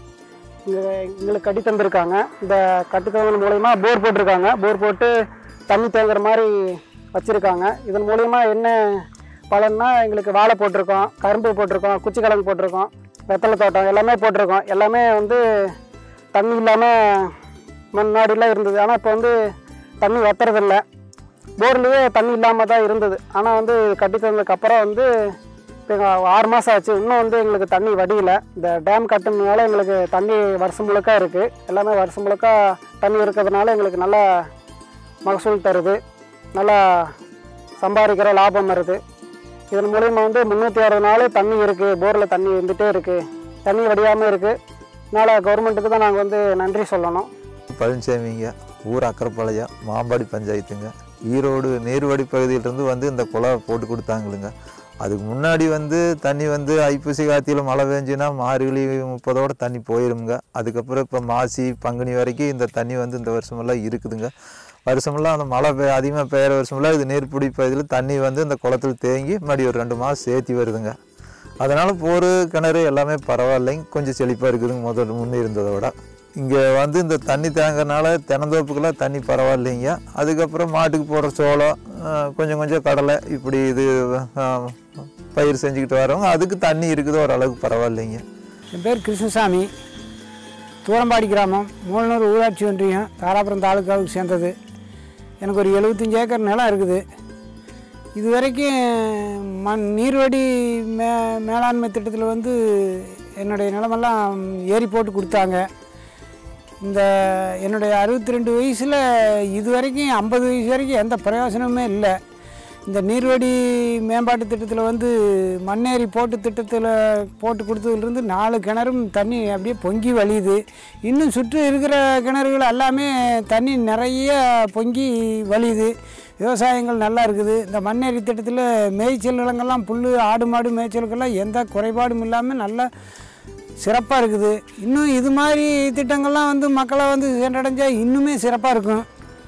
இங்கே எங்களுக்கு கட்டி தந்திருக்காங்க இந்த கட்டி தந்தது மூலயமா போர் போட்டிருக்காங்க போர் போட்டு தண்ணி தேங்குற மாதிரி வச்சுருக்காங்க இதன் மூலயமா என்ன பலன்னா எங்களுக்கு வாழை போட்டிருக்கோம் கரும்பு போட்டிருக்கோம் குச்சிக்கிழங்கு போட்டிருக்கோம் வெத்தலை தோட்டம் எல்லாமே போட்டிருக்கோம் எல்லாமே வந்து தண்ணி இல்லாமல் முன்னாடிலாம் இருந்தது ஆனால் இப்போ வந்து தண்ணி வத்துறதில்ல போர்லேயே தண்ணி இல்லாமல் தான் இருந்தது ஆனால் வந்து கட்டி தந்ததுக்கு அப்புறம் வந்து இப்போ எங்க ஆறு மாதம் ஆச்சு இன்னும் வந்து எங்களுக்கு தண்ணி வடியல இந்த டேம் கட்டுனதுனால எங்களுக்கு தண்ணி வருஷம் முழுக்க இருக்குது எல்லாமே வருஷம் முழுக்க தண்ணி இருக்கிறதுனால எங்களுக்கு நல்லா மகசூல் தருது நல்லா சம்பாதிக்கிற லாபம் வருது இதன் மூலியமாக வந்து முந்நூற்றி அறுபது நாள் தண்ணி இருக்குது போரில் தண்ணி இருந்துகிட்டே இருக்குது தண்ணி வடியாமல் இருக்குது அதனால் கவர்மெண்ட்டுக்கு தான் நாங்கள் வந்து நன்றி சொல்லணும் பழனிசாமிங்க ஊர் அக்கரைப்பாளையம் மாம்பாடி பஞ்சாயத்துங்க ஈரோடு நீர்வடி பகுதியிலிருந்து வந்து இந்த குழாய் போட்டு கொடுத்தாங்களுங்க அதுக்கு முன்னாடி வந்து தண்ணி வந்து ஐப்பசி கார்த்தியில் மழை பெஞ்சுன்னா மார்கழி முப்பதோட தண்ணி போயிருங்க அதுக்கப்புறம் இப்போ மாசி பங்குனி வரைக்கும் இந்த தண்ணி வந்து இந்த வருஷமெல்லாம் இருக்குதுங்க வருஷமெல்லாம் அந்த மழை பெய்ய அதிகமாக பெய்கிற வருஷமெல்லாம் இது நீர்பிடி பகுதியில் தண்ணி வந்து இந்த குளத்தில் தேங்கி மறுபடி ஒரு ரெண்டு மாதம் சேர்த்தி வருதுங்க அதனால் போர் கிணறு எல்லாமே பரவாயில்லைங்க கொஞ்சம் செழிப்பாக இருக்குதுங்க முதல்ல முன்னே இருந்ததை விட இங்கே வந்து இந்த தண்ணி தேங்கறனால தென்னந்தோப்புக்கெல்லாம் தண்ணி பரவாயில்லைங்க அதுக்கப்புறம் மாட்டுக்கு போடுற சோளம் ஆஹ், கொஞ்சம் கொஞ்சம் கடலை இப்படி இது ஆஹ், பயிர் செஞ்சுக்கிட்டு வரவங்க அதுக்கு தண்ணி இருக்குது ஓரளவுக்கு பரவாயில்லைங்க என் பேர் கிருஷ்ணசாமி தூரம்பாடி கிராமம் மூலனூர் ஊராட்சி ஒன்றியம் தாராபுரம் தாலுக்காவுக்கு சேர்ந்தது எனக்கு ஒரு எழுபத்தஞ்சி ஏக்கர் நிலம் இருக்குது இது வரைக்கும் மண் நீர்வடி மே மேலாண்மை திட்டத்தில் வந்து என்னுடைய நிலமெல்லாம் ஏரி போட்டு கொடுத்தாங்க இந்த என்னுடைய அறுபத்தி ரெண்டு வயசில் இது வரைக்கும் ஐம்பது வயசு வரைக்கும் எந்த பிரயோஜனமுமே இல்லை இந்த நீர்வடி மேம்பாட்டு திட்டத்தில் வந்து மண்ணேரி போட்டு திட்டத்தில் போட்டு கொடுத்ததுலேருந்து நாலு கிணறும் தண்ணி அப்படியே பொங்கி வழியுது இன்னும் சுற்றி இருக்கிற கிணறுகள் எல்லாமே தண்ணி நிறைய பொங்கி வழியுது விவசாயங்கள் நல்லா இருக்குது இந்த மண்ணேரி திட்டத்தில் மேய்ச்சல் நிலங்கள்லாம் புல் ஆடு மாடு மேய்ச்சலுக்கெல்லாம் எந்த குறைபாடும் இல்லாமல் நல்லா சிறப்பாக இருக்குது இன்னும் இது மாதிரி திட்டங்கள்லாம் வந்து மக்களை வந்து சென்றடைஞ்சால் இன்னுமே சிறப்பாக இருக்கும்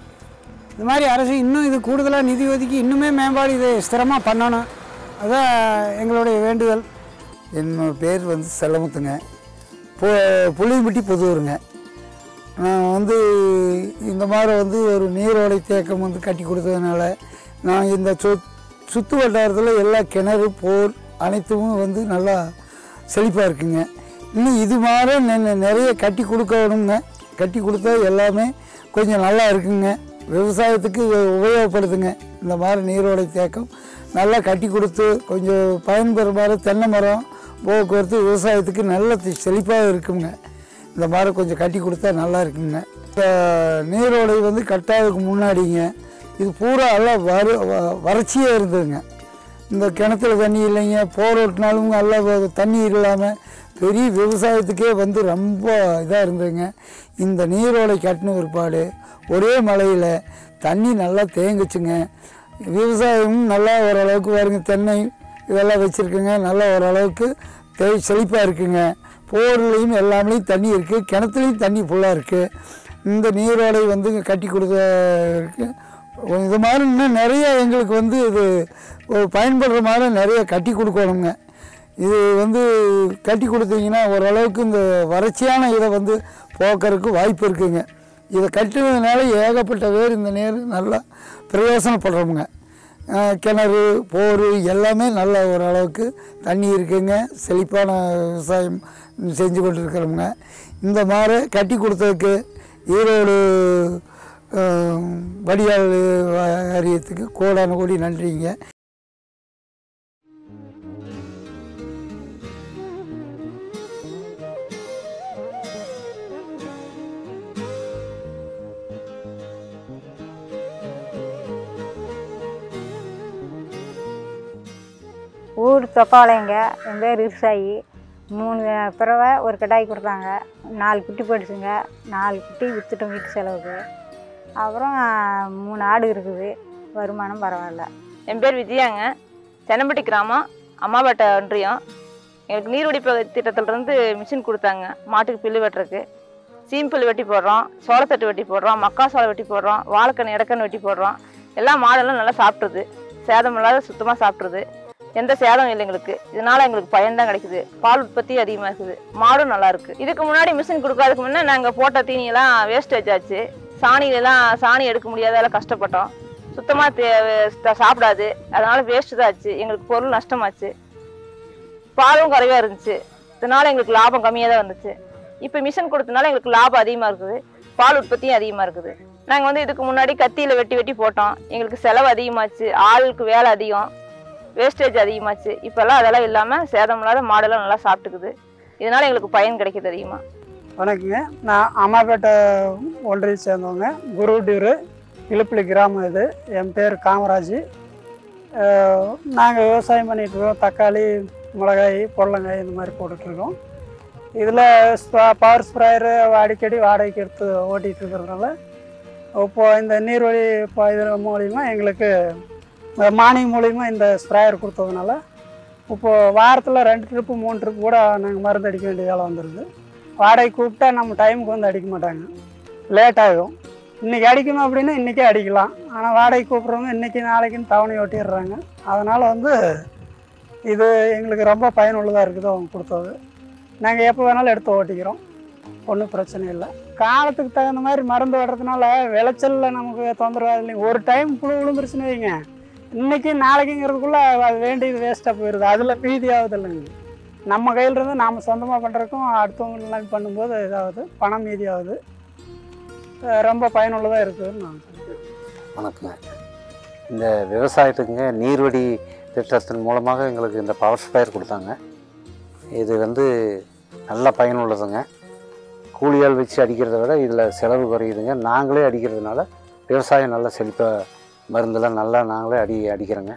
இது மாதிரி அரசு இன்னும் இது கூடுதலாக நிதி ஒதுக்கி இன்னுமே மேம்பாடு இதை ஸ்திரமாக பண்ணணும் அதான் எங்களுடைய வேண்டுதல் என்னோட பேர் வந்து செல்லமுத்துங்க பு புளியம்பட்டி புதூருங்க நான் வந்து இந்த மாதிரி வந்து ஒரு நீரோடை தேக்கம் வந்து கட்டி கொடுத்ததுனால நான் இந்த சு சுற்று வட்டாரத்தில் எல்லா கிணறு போர் அனைத்தும் வந்து நல்லா செழிப்பாக இருக்குங்க இன்னும் இது மாதிரி நெ- நிறைய கட்டி கொடுக்கணுங்க கட்டி கொடுத்தா எல்லாமே கொஞ்சம் நல்லா இருக்குங்க விவசாயத்துக்கு உ- உபயோகப்படுதுங்க இந்த மாதிரி நீரோடை தேக்கம் நல்லா கட்டி கொடுத்து கொஞ்சம் பயன்பெற மாதிரி தென்னை மரம் போக்குவரத்து விவசாயத்துக்கு நல்ல செழிப்பாக இருக்குங்க இந்த மாதிரி கொஞ்சம் கட்டி கொடுத்தா நல்லா இருக்குங்க இந்த நீரோடை வந்து கட்டாததுக்கு முன்னாடிங்க இது பூரா எல்லாம் வறு வ- வறட்சியாக இருந்ததுங்க இந்த கிணத்துல தண்ணி இல்லைங்க போர் ஓட்டினாலும் நல்லா வ- தண்ணி இல்லாமல் பெரிய விவசாயத்துக்கே வந்து ரொம்ப இதாக இருந்ததுங்க இந்த நீரோடை கட்டின பிற்பாடு ஒரே மழையில் தண்ணி நல்லா தேங்குச்சுங்க விவசாயமும் நல்லா ஓரளவுக்கு வருங்க தென்னை இதெல்லாம் வச்சுருக்குங்க நல்லா ஓரளவுக்கு தே செழிப்பாக இருக்குங்க போர்லையும் எல்லாமேலையும் தண்ணி இருக்குது கிணத்துலையும் தண்ணி ஃபுல்லாக இருக்குது இந்த நீரோடை வந்து கட்டி கொடுக்க இருக்கு இது மாதிரி இன்னும் நிறைய எங்களுக்கு வந்து இது ஒரு பயன்படுற மாதிரி நிறைய கட்டி கொடுக்கணுங்க இது வந்து கட்டி கொடுத்தீங்கன்னா ஓரளவுக்கு இந்த வறட்சியான இதை வந்து போக்குறதுக்கு வாய்ப்பு இருக்குங்க இதை கட்டினதுனால ஏகப்பட்ட பேர் இந்த நீர் நல்லா பிரயோசனப்படுறோமுங்க அஹ் கிணறு போர் எல்லாமே நல்ல ஓரளவுக்கு தண்ணி இருக்குங்க செழிப்பான விவசாயம் செஞ்சு கொண்டு இருக்கிறோமுங்க இந்த மாதிரி கட்டி கொடுத்ததுக்கு ஈரோடு அஹ், வடிகால் வாரியத்துக்கு கோடான கோடி நன்றிங்க ஊர் தொப்பாளையங்க என் பேர் விவசாயி மூணு பிறவை ஒரு கடாய் கொடுத்தாங்க நாலு குட்டி போட்டுச்சுங்க நாலு குட்டி விற்றுட்டோம் வீட்டு செலவுக்கு அப்புறம் மூணு ஆடு இருக்குது வருமானம் பரவாயில்ல என் பேர் விஜயாங்க சென்னம்பட்டி கிராமம் அம்மாபேட்டை ஒன்றியம் எங்களுக்கு நீர்வடி திட்டத்திலிருந்து மிஷின் கொடுத்தாங்க மாட்டுக்கு புல்லு வெட்டுறதுக்கு சீம்புல் வெட்டி போடுறோம் சோளத்தட்டு வெட்டி போடுறோம் மக்கா சோளம் வெட்டி போடுறோம் வாழைக்கன்று இடக்கன்று வெட்டி போடுறோம் எல்லாம் மாடெல்லாம் நல்லா சாப்பிட்ருது சேதம் இல்லாத சுத்தமாக சாப்பிட்ருது எந்த சேதம் இல்லை எங்களுக்கு இதனால எங்களுக்கு பயன்தான் கிடைக்குது பால் உற்பத்தி அதிகமாக இருக்குது மாடும் நல்லா இருக்கு இதுக்கு முன்னாடி மிஷின் கொடுக்காததுக்கு முன்னே நாங்கள் போட்ட தீனியெல்லாம் வேஸ்டேஜ் ஆச்சு சாணியெல்லாம் சாணி எடுக்க முடியாதால கஷ்டப்பட்டோம் சுத்தமாக சாப்பிடாது அதனால வேஸ்ட் தான் ஆச்சு எங்களுக்கு பொருள் நஷ்டமாச்சு பாலும் குறைவாக இருந்துச்சு இதனால எங்களுக்கு லாபம் கம்மியாக தான் வந்துச்சு இப்போ மிஷின் கொடுத்தனால எங்களுக்கு லாபம் அதிகமாக இருக்குது பால் உற்பத்தியும் அதிகமாக இருக்குது நாங்கள் வந்து இதுக்கு முன்னாடி கத்தியில் வெட்டி வெட்டி போட்டோம் எங்களுக்கு செலவு அதிகமாச்சு ஆளுக்கு வேலை அதிகம் வேஸ்டேஜ் அதிகமாச்சு இப்போல்லாம் அதெல்லாம் இல்லாமல் சேதம் இல்லாத மாடெல்லாம் நல்லா சாப்பிட்டுக்குது இதனால எங்களுக்கு பயன் கிடைக்குது அதிகமாக வணக்கங்க நான் அம்மாப்பேட்டை ஒன்றியை சேர்ந்தவங்க குருடூர் இழுப்புலி கிராமம் இது என் பேர் காமராஜ் நாங்கள் விவசாயம் பண்ணிகிட்ருக்கோம் தக்காளி மிளகாய் பொடலங்காய் இந்த மாதிரி போட்டுட்ருக்கோம் இதில் பவர் ஸ்ப்ரேயரு அடிக்கடி வாடகைக்கு எடுத்து ஓட்டிகிட்டு இருக்கிறதுனால இப்போது இந்த நீர்வழி இப்போ இது மூலிமா எங்களுக்கு மானியம் மூலிமா இந்த ஸ்ப்ரேயர் கொடுத்ததுனால இப்போது வாரத்தில் ரெண்டு ட்ரிப்பு மூணு ட்ரிப்பு கூட நாங்கள் மருந்து அடிக்க வேண்டிய வேலை வந்துடுது வாடகை கூப்பிட்டா நம்ம டைமுக்கு வந்து அடிக்க மாட்டாங்க லேட் ஆகும் இன்றைக்கி அடிக்கணும் அப்படின்னா இன்றைக்கே அடிக்கலாம் ஆனால் வாடகை கூப்பிட்றவங்க இன்றைக்கி நாளைக்குன்னு தவணை ஓட்டிடுறாங்க அதனால் வந்து இது எங்களுக்கு ரொம்ப பயனுள்ளதாக இருக்குது அவங்க கொடுத்தது நாங்கள் எப்போ வேணாலும் எடுத்து ஓட்டிக்கிறோம் ஒன்றும் பிரச்சனை இல்லை காலத்துக்கு தகுந்த மாதிரி மருந்து விடுறதுனால விளைச்சலில் நமக்கு தொந்தரவு இல்லைங்க ஒரு டைம் புழு விழுந்துருச்சுன்னு வைங்க இன்றைக்கி நாளைக்குங்கிறதுக்குள்ளே அது வேண்டியது வேஸ்ட்டாக போயிடுது அதில் மீதி ஆகுது இல்லைங்க நம்ம கையில் இருந்து நாம் சொந்தமாக பண்ணுறதுக்கும் அடுத்தவங்க எல்லாம் பண்ணும்போது இதாகுது பணம் மீதி ஆகுது அஹ் ரொம்ப பயனுள்ளதாக இருக்குதுன்னு நான் சொல்லுவேன் வணக்கங்க இந்த விவசாயத்துக்குங்க நீர்வடி திட்டத்தின் மூலமாக எங்களுக்கு இந்த பவர் ஸ்பயர் கொடுத்தாங்க இது வந்து நல்ல பயனுள்ளதுங்க கூலியால் வச்சு அடிக்கிறத விட இதில் செலவு குறையுதுங்க நாங்களே அடிக்கிறதுனால விவசாயம் நல்லா செழிப்பாக மருந்தெல்லாம் நல்லா நாங்களே அடி அடிக்கிறோங்க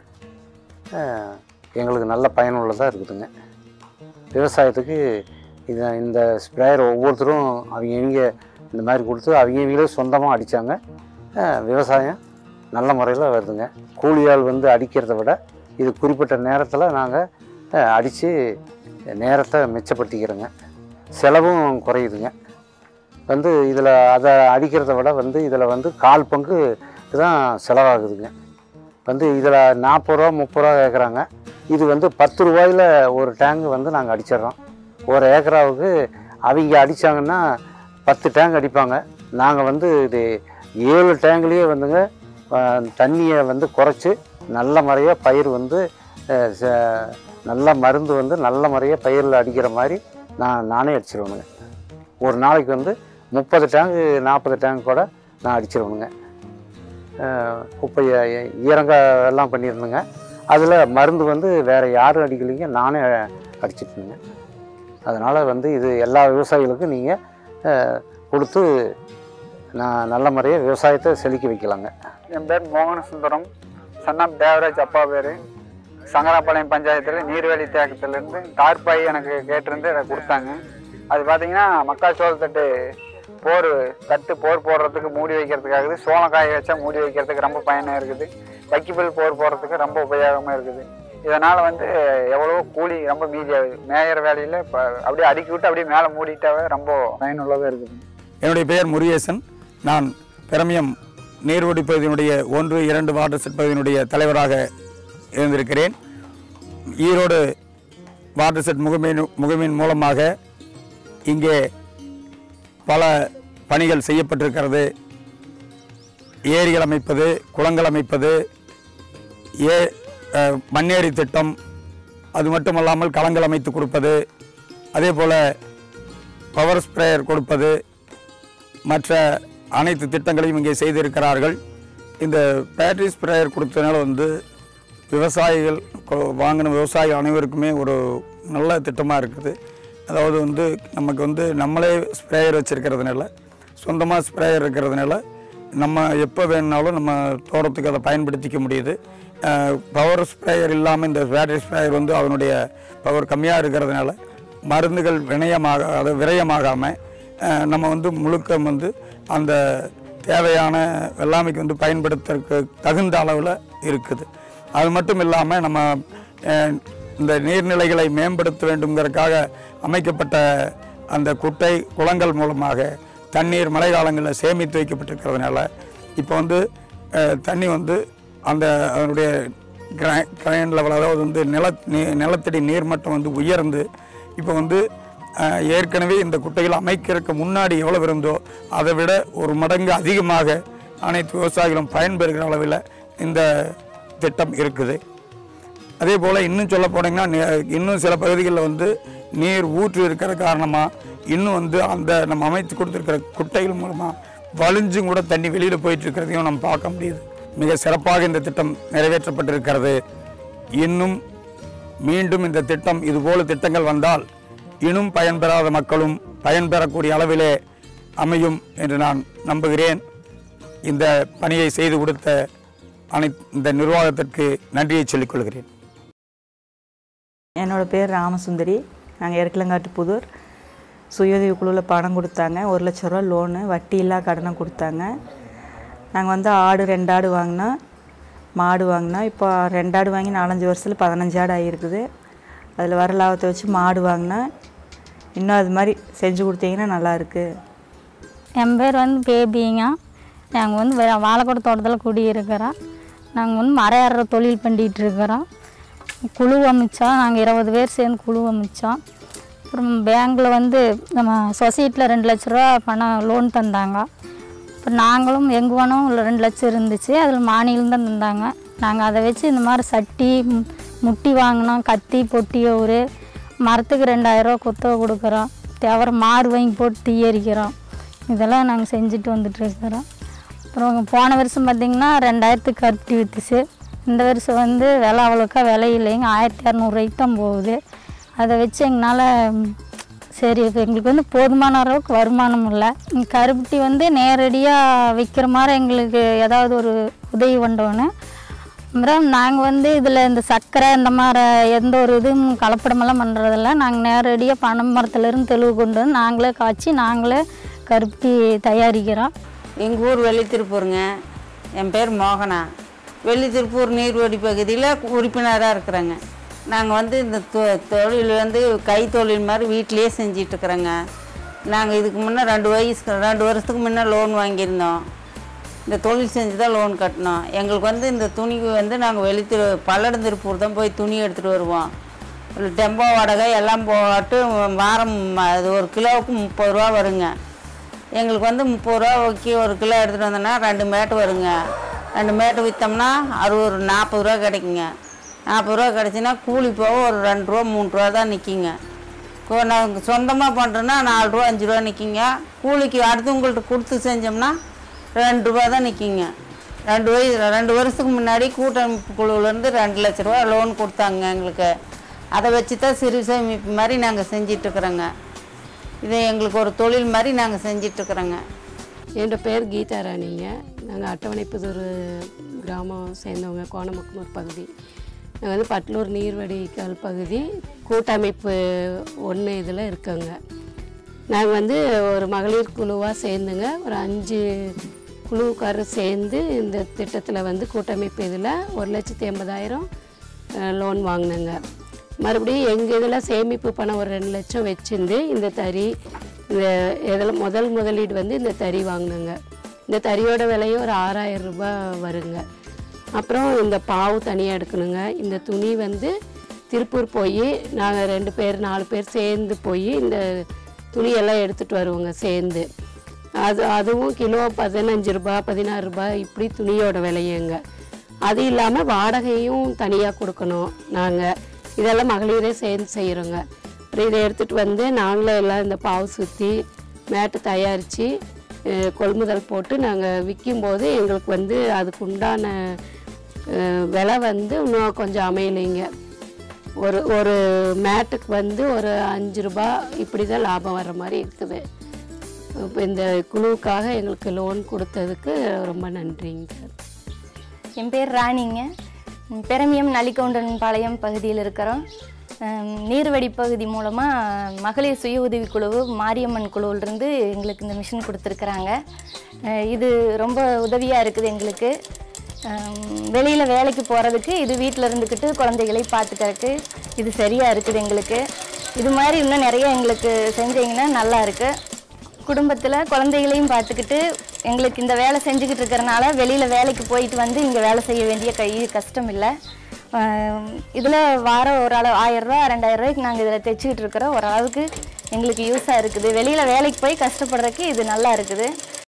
அஹ் எங்களுக்கு நல்ல பயனுள்ளதாக இருக்குதுங்க விவசாயத்துக்கு இது இந்த ஸ்ப்ரேயர் ஒவ்வொருத்தரும் அவங்க இவங்க இந்த மாதிரி கொடுத்து அவங்க இவங்களே சொந்தமாக அடித்தாங்க விவசாயம் நல்ல முறையில் வருதுங்க கூலியால் வந்து அடிக்கிறத விட இது குறிப்பிட்ட நேரத்தில் நாங்கள் அடித்து நேரத்தை மிச்சப்படுத்திக்கிறோங்க செலவும் குறையுதுங்க வந்து இதில் அதை அடிக்கிறத விட வந்து இதில் வந்து கால் பங்கு தான் செலவாகுதுங்க வந்து இதில் நாற்பது ரூபா முப்பது ரூபா கேட்குறாங்க இது வந்து பத்து ரூபாயில் ஒரு டேங்கு வந்து நாங்கள் அடிச்சிடுறோம் ஒரு ஏக்கராவுக்கு அவங்க அடித்தாங்கன்னா பத்து டேங்க் அடிப்பாங்க நாங்கள் வந்து இது ஏழு டேங்க்லேயே வந்துங்க அஹ், தண்ணியை வந்து குறைச்சி நல்ல முறையாக பயிர் வந்து அஹ், ச- நல்ல மருந்து வந்து நல்ல முறையாக பயிரில் அடிக்கிற மாதிரி நான் நானே அடிச்சிருவேனுங்க ஒரு நாளைக்கு வந்து முப்பது டேங்கு நாற்பது டேங்க் கூட நான் அடிச்சிருவேனுங்க அஹ், குப்பையை ஈரங்க எல்லாம் பண்ணியிருந்தேங்க அதில் மருந்து வந்து வேறு யாரும் அடிக்கலைங்க நானே அடிச்சிட்டேங்க அதனால் வந்து இது எல்லா விவசாயிகளுக்கும் நீங்கள் கொடுத்து நான் நல்ல முறையாக விவசாயத்தை செழிக்க வைக்கலாங்க என் பேர் மோகன சுந்தரம் சன் ஆஃப் தேவராஜ் அப்பா பேர் சங்கராபாளையம் பஞ்சாயத்தில் நீர்வேலி தேக்கத்துலேருந்து தார்பாய் எனக்கு கேட்டிருந்து எனக்கு கொடுத்தாங்க அது பார்த்தீங்கன்னா மக்காச்சோள தட்டு போர் தட்டு போர் போடுறதுக்கு மூடி வைக்கிறதுக்காகுது சோளம் காய வச்சா மூடி வைக்கிறதுக்கு ரொம்ப பயனாக இருக்குது வைக்கபிள் போர் போடுறதுக்கு ரொம்ப உபயோகமாக இருக்குது இதனால் வந்து எவ்வளவோ கூலி ரொம்ப மீதியாகுது மேயற வேலையில் இப்போ அப்படியே அடுக்கி விட்டு அப்படியே மேலே மூடிட்டாவே ரொம்ப பயனுள்ளதாக இருக்குது என்னுடைய பெயர் முருகேசன் நான் பிரமியம் நீர்வடி பகுதியினுடைய ஒன்று இரண்டு வாட்டர் செட் பகுதியினுடைய தலைவராக இருந்திருக்கிறேன் ஈரோடு வாட்டர் செட் முகமையின் முகமையின் மூலமாக இங்கே பல பணிகள் செய்யப்பட்டிருக்கிறது ஏரிகள் அமைப்பது குளங்கள் அமைப்பது ஏ அஹ், மண்ணேரி திட்டம் அது மட்டுமல்லாமல் களங்கள் அமைத்து கொடுப்பது அதே போல் பவர் ஸ்ப்ரேயர் கொடுப்பது மற்ற அனைத்து திட்டங்களையும் இங்கே செய்திருக்கிறார்கள் இந்த பேட்டரி ஸ்ப்ரேயர் கொடுத்ததுனால வந்து விவசாயிகள் கொ- வாங்கின விவசாயிகள் அனைவருக்குமே ஒரு நல்ல திட்டமாக இருக்குது அதாவது வந்து நமக்கு வந்து நம்மளே ஸ்ப்ரேயர் வச்சுருக்கிறதுனால சொந்தமாக ஸ்ப்ரேயர் இருக்கிறதுனால நம்ம எப்போ வேணுனாலும் நம்ம தோட்டத்துக்கு அதை பயன்படுத்திக்க முடியுது பவர் ஸ்ப்ரேயர் இல்லாமல் இந்த பேட்டரி ஸ்ப்ரேயர் வந்து அதனுடைய பவர் கம்மியாக இருக்கிறதுனால மருந்துகள் வினயமாக அது விரயமாகாமல் நம்ம வந்து முழுக்க வந்து அந்த தேவையான வெள்ளாமைக்கு வந்து பயன்படுத்துறதுக்கு தகுந்த அளவில் இருக்குது அது மட்டும் இல்லாமல் நம்ம அஹ், இந்த நீர்நிலைகளை மேம்படுத்த வேண்டுங்கிறதுக்காக அமைக்கப்பட்ட அந்த குட்டை குளங்கள் மூலமாக தண்ணீர் மழை காலங்களில் சேமித்து வைக்கப்பட்டிருக்கிறதுனால இப்போ வந்து அஹ், தண்ணி வந்து அந்த அதனுடைய கிரைன் லெவல் அதாவது வந்து நில நீ- நிலத்தடி நீர்மட்டம் வந்து உயர்ந்து இப்போ வந்து அஹ், ஏற்கனவே இந்த குட்டைகள் அமைக்கிறதுக்கு முன்னாடி எவ்வளவு இருந்தோ அதை விட ஒரு மடங்கு அதிகமாக அனைத்து விவசாயிகளும் பயன்பெறுகிற அளவில் இந்த திட்டம் இருக்குது அதே போல் இன்னும் சொல்ல போனீங்கன்னா நி- இன்னும் சில பகுதிகளில் வந்து நீர் ஊற்று இருக்கிற காரணமாக இன்னும் வந்து அந்த நம்ம அமைத்து கொடுத்துருக்கிற குட்டைகள் மூலமாக வலிஞ்சும் கூட தண்ணி வெளியில் போயிட்டு இருக்கிறதையும் நம்ம பார்க்க முடியுது மிக சிறப்பாக இந்த திட்டம் நிறைவேற்றப்பட்டிருக்கிறது இன்னும் மீண்டும் இந்த திட்டம் இதுபோல திட்டங்கள் வந்தால் இன்னும் பயன்பெறாத மக்களும் பயன்பெறக்கூடிய அளவிலே அமையும் என்று நான் நம்புகிறேன் இந்த பணியை செய்து கொடுத்த அனைத்து இந்த நிர்வாகத்திற்கு நன்றியை சொல்லிக் கொள்கிறேன் என்னோட பேர் ராமசுந்தரி நாங்கள் எருக்கலங்காட்டு புதூர் சுயஉதவி குழுவில் பணம் கொடுத்தாங்க ஒரு லட்ச ரூபா லோனு வட்டி இல்லா கடனை கொடுத்தாங்க நாங்கள் வந்து ஆடு ரெண்டு ஆடு வாங்கினோம் மாடு வாங்கினோம் இப்போ ரெண்டு ஆடு வாங்கி நாலஞ்சு வருஷத்தில் பதினஞ்சு ஆடு ஆகிருக்குது அதில் வர லாபத்தை வச்சு மாடு வாங்கினோம் இன்னும் அது மாதிரி செஞ்சு கொடுத்தீங்கன்னா நல்லாயிருக்கு என் பேர் வந்து பேபிங்க நாங்கள் வந்து வே- வாழைக்கோட்டை தோட்டத்தில் குடியிருக்கிறோம் நாங்கள் வந்து மரம் ஏறுற தொழில் பண்ணிகிட்டு இருக்கிறோம் குழு அமைச்சோம் நாங்கள் இருபது பேர் சேர்ந்து குழு அமைச்சோம் அப்புறம் பேங்க்கில் வந்து நம்ம சொசைட்டியில் ரெண்டு லட்ச ரூபா பணம் லோன் தந்தாங்க அப்புறம் நாங்களும் எங்கே வேணும் இல்லை ரெண்டு லட்சம் இருந்துச்சு அதில் மானியம் தான் தந்தாங்க நாங்கள் அதை வச்சு இந்த மாதிரி சட்டி மு- முட்டி வாங்கினோம் கத்தி பொட்டி ஒரு மரத்துக்கு ரெண்டாயிரரூவா குத்தகை கொடுக்குறோம் தேவர மாறு வாங்கி போட்டு தீ எரிக்கிறோம் இதெல்லாம் நாங்கள் செஞ்சுட்டு வந்துட்டுருக்குறோம் அப்புறம் போன வருஷம் பார்த்திங்கன்னா ரெண்டாயிரத்துக்கு கருப்பட்டி விற்றுச்சு இந்த வருஷம் வந்து விலை அவ்வளோக்கா விலை இல்லைங்க ஆயிரத்தி இரநூறுவாய்க்கு தான் போகுது அதை வச்சு எங்களால் சரி இப்போ எங்களுக்கு வந்து போதுமான அளவுக்கு வருமானம் இல்லை இந்த கருப்பட்டி வந்து நேரடியாக விற்கிற மாதிரி எங்களுக்கு ஏதாவது ஒரு உதவி பண்ணோன்னு அப்புறம் நாங்கள் வந்து இதில் இந்த சர்க்கரை இந்த மாதிரி எந்த ஒரு இதுவும் கலப்படமெல்லாம் பண்ணுறதில்ல நாங்கள் நேரடியாக பனை மரத்துலேருந்து தெளிவு கொண்டு வந்து நாங்களே காய்ச்சி நாங்களே கருப்பட்டி தயாரிக்கிறோம் எங்கள் ஊர் வெள்ளித்திருப்பூருங்க என் பேர் மோகனா வெள்ளித்திருப்பூர் நீர்வடி பகுதியில் உறுப்பினராக இருக்கிறேங்க நாங்கள் வந்து இந்த தொ- தொழில் வந்து கைத்தொழில் மாதிரி வீட்டிலேயே செஞ்சிட்ருக்குறோங்க நாங்கள் இதுக்கு முன்னே ரெண்டு வயசு ரெண்டு வருஷத்துக்கு முன்னே லோன் வாங்கியிருந்தோம் இந்த தொழில் செஞ்சு தான் லோன் கட்டினோம் எங்களுக்கு வந்து இந்த துணி வந்து நாங்கள் வெளித்திரு பல்லடந்திருப்பூர் தான் போய் துணி எடுத்துகிட்டு வருவோம் ஒரு டெம்போ வாடகை எல்லாம் போட்டு வாரம் அது ஒரு கிலோவுக்கு முப்பது ரூபா வருங்க எங்களுக்கு வந்து முப்பது ரூபாய்க்கு ஒரு கிலோ எடுத்துகிட்டு வந்தோன்னா ரெண்டு மேட்டு வருங்க ரெண்டு மேட்டு விற்றோம்னா அறுபது நாற்பது ரூபா கிடைக்குங்க நாற்பது ரூபா கிடச்சின்னா கூலி போக ஒரு ரெண்டு ரூபா மூணு ரூபா தான் நிற்கிங்க இப்போ நாங்கள் சொந்தமாக பண்ணுறோன்னா நாலு ரூபா அஞ்சு ரூபா நிற்கிங்க கூலிக்கு அடுத்தவங்கள்ட்ட கொடுத்து செஞ்சோம்னா ரெண்டு ரூபா தான் நிற்கிங்க ரெண்டு வயசு ரெண்டு வருஷத்துக்கு முன்னாடி கூட்டமைப்பு குழுவிலேருந்து ரெண்டு லட்ச ரூபா லோன் கொடுத்தாங்க எங்களுக்கு அதை வச்சு தான் சிறு சேமிப்பு மாதிரி நாங்கள் செஞ்சிட்ருக்குறோங்க இது எங்களுக்கு ஒரு தொழில் மாதிரி நாங்கள் செஞ்சிட்ருக்குறோங்க என் பேர் கீதா ராணிங்க நாங்கள் அட்டவணைப்புதூர் கிராமம் சேர்ந்தவங்க கோணமுக்குமூர் பகுதி நாங்கள் வந்து பட்லூர் நீர்வடிகால் பகுதி கூட்டமைப்பு ஒன்று இதில் இருக்கோங்க நாங்கள் வந்து ஒரு மகளிர் குழுவாக சேர்ந்துங்க ஒரு அஞ்சு குழுக்காரர் சேர்ந்து இந்த திட்டத்தில் வந்து கூட்டமைப்பு இதில் ஒரு லட்சத்தி எண்பதாயிரம் லோன் வாங்கினேங்க மறுபடியும் எங்கள் இதில் சேமிப்பு பணம் ஒரு ரெண்டு லட்சம் வச்சிருந்து இந்த தறி இந்த இதில் முதல் முதலீடு வந்து இந்த தறி வாங்கினேங்க இந்த தறியோட விலையும் ஒரு ஆறாயிரம் ரூபாய் வருங்க அப்புறம் இந்த பாவு தனியாக எடுக்கணுங்க இந்த துணி வந்து திருப்பூர் போய் நாங்கள் ரெண்டு பேர் நாலு பேர் சேர்ந்து போய் இந்த துணியெல்லாம் எடுத்துகிட்டு வருவோங்க சேர்ந்து அது அதுவும் கிலோ பதினஞ்சு ரூபாய் பதினாறு ரூபாய் இப்படி துணியோட விலையுங்க அது இல்லாமல் வாடகையும் தனியாக கொடுக்கணும் நாங்கள் இதெல்லாம் மகளிரே சேர்ந்து செய்கிறோங்க அப்புறம் இதை எடுத்துகிட்டு வந்து நாங்களே எல்லாம் இந்த பாவு சுற்றி மேட்டு தயாரித்து கொள்முதல் போட்டு நாங்கள் விற்கும்போது எங்களுக்கு வந்து அதுக்கு உண்டான அஹ், விலை வந்து இன்னும் கொஞ்சம் அமையலைங்க ஒரு ஒரு மேட்டுக்கு வந்து ஒரு அஞ்சு ரூபா இப்படி தான் லாபம் வர்ற மாதிரி இருக்குது இப்போ இந்த குழுவுக்காக எங்களுக்கு லோன் கொடுத்ததுக்கு ரொம்ப நன்றிங்க சார் என் பேர் ராணிங்க ம், பெரமியம் நலிகவுண்டன் பாளையம் பகுதியில் இருக்கிறோம் ம், நீர்வடி பகுதி மூலமாக மகளிர் சுய உதவி குழு மாரியம்மன் குழுவிலிருந்து எங்களுக்கு இந்த மிஷின் கொடுத்துருக்குறாங்க அஹ், இது ரொம்ப உதவியாக இருக்குது எங்களுக்கு வெளியில் வேலைக்கு போகிறதுக்கு இது வீட்டில் இருந்துக்கிட்டு குழந்தைகளை பார்த்துக்கறதுக்கு இது சரியாக இருக்குது எங்களுக்கு இது மாதிரி இன்னும் நிறைய எங்களுக்கு செஞ்சீங்கன்னா நல்லா இருக்குது குடும்பத்தில் குழந்தைகளையும் பார்த்துக்கிட்டு எங்களுக்கு இந்த வேலை செஞ்சுக்கிட்டு இருக்கிறனால வெளியில் வேலைக்கு போயிட்டு வந்து இங்கே வேலை செய்ய வேண்டிய கை கஷ்டம் இல்லை இதில் வாரம் ஒரு அளவு ஆயிரரூவா ரெண்டாயிரம் ரூபாய்க்கு நாங்கள் இதில் தைச்சிக்கிட்டு இருக்கிறோம் ஓரளவுக்கு எங்களுக்கு யூஸாக இருக்குது வெளியில் வேலைக்கு போய் கஷ்டப்படுறதுக்கு இது நல்லா இருக்குது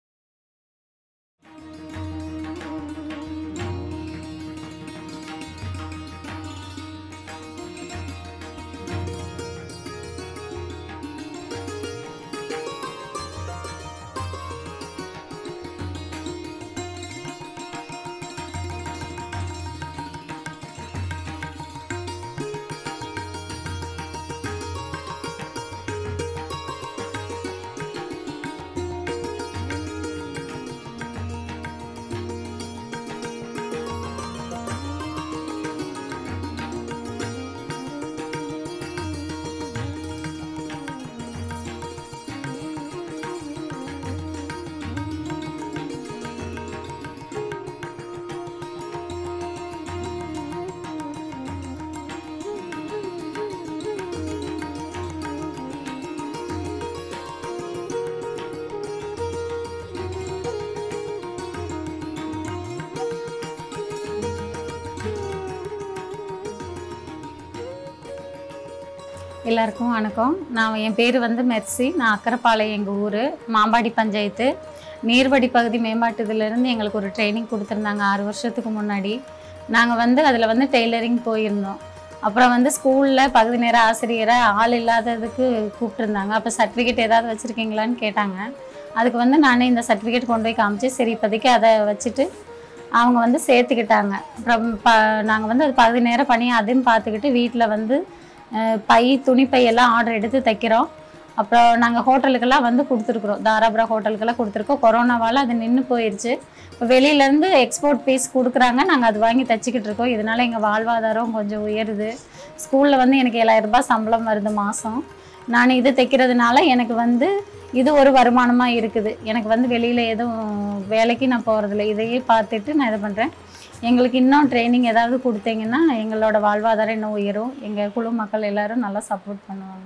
எல்லாருக்கும் வணக்கம் நான் என் பேர் வந்து மெர்சி நான் அக்கரைப்பாளையம் எங்கள் ஊர் மாம்பாடி பஞ்சாயத்து நீர்வடி பகுதி மேம்பாட்டுதிலேருந்து எங்களுக்கு ஒரு ட்ரைனிங் கொடுத்துருந்தாங்க ஆறு வருஷத்துக்கு முன்னாடி நாங்கள் வந்து அதில் வந்து டெய்லரிங் போயிருந்தோம் அப்புறம் வந்து ஸ்கூலில் பகுதி நேர ஆசிரியரை ஆள் இல்லாததுக்கு கூப்பிட்டுருந்தாங்க அப்போ சர்டிஃபிகேட் ஏதாவது வச்சுருக்கீங்களான்னு கேட்டாங்க அதுக்கு வந்து நானே இந்த சர்டிஃபிகேட் கொண்டு போய் காமிச்சு சரி இப்போதைக்கு அதை வச்சுட்டு அவங்க வந்து சேர்த்துக்கிட்டாங்க அப்புறம் ப நாங்கள் வந்து அது பகுதி நேரம் பண்ணி அதையும் பார்த்துக்கிட்டு வீட்டில் வந்து அஹ், பை துணிப்பை எல்லாம் ஆர்டர் எடுத்து தைக்கிறோம் அப்புறம் நாங்கள் ஹோட்டலுக்கெல்லாம் வந்து கொடுத்துருக்குறோம் தாராபுரா ஹோட்டலுக்கெல்லாம் கொடுத்துருக்கோம் கொரோனாவால் அது நின்று போயிடுச்சு இப்போ வெளியிலேருந்து எக்ஸ்போர்ட் பீஸ் கொடுக்குறாங்க நாங்கள் அது வாங்கி தைச்சிக்கிட்டு இருக்கோம் இதனால் எங்கள் வாழ்வாதாரம் கொஞ்சம் உயருது ஸ்கூலில் வந்து எனக்கு ஏழாயிரம் ரூபாய் சம்பளம் வருது மாதம் நான் இது தைக்கிறதுனால எனக்கு வந்து இது ஒரு வருமானமாக இருக்குது எனக்கு வந்து வெளியில் எதுவும் வேலைக்கு நான் போகிறதில்ல இதையே பார்த்துட்டு நான் இது பண்ணுறேன் எங்களுக்கு இன்னும் ட்ரைனிங் ஏதாவது கொடுத்தீங்கன்னா எங்களோட வாழ்வாதாரம் இன்னும் உயரும் எங்கள் குழு மக்கள் எல்லாரும் நல்லா சப்போர்ட் பண்ணுவாங்க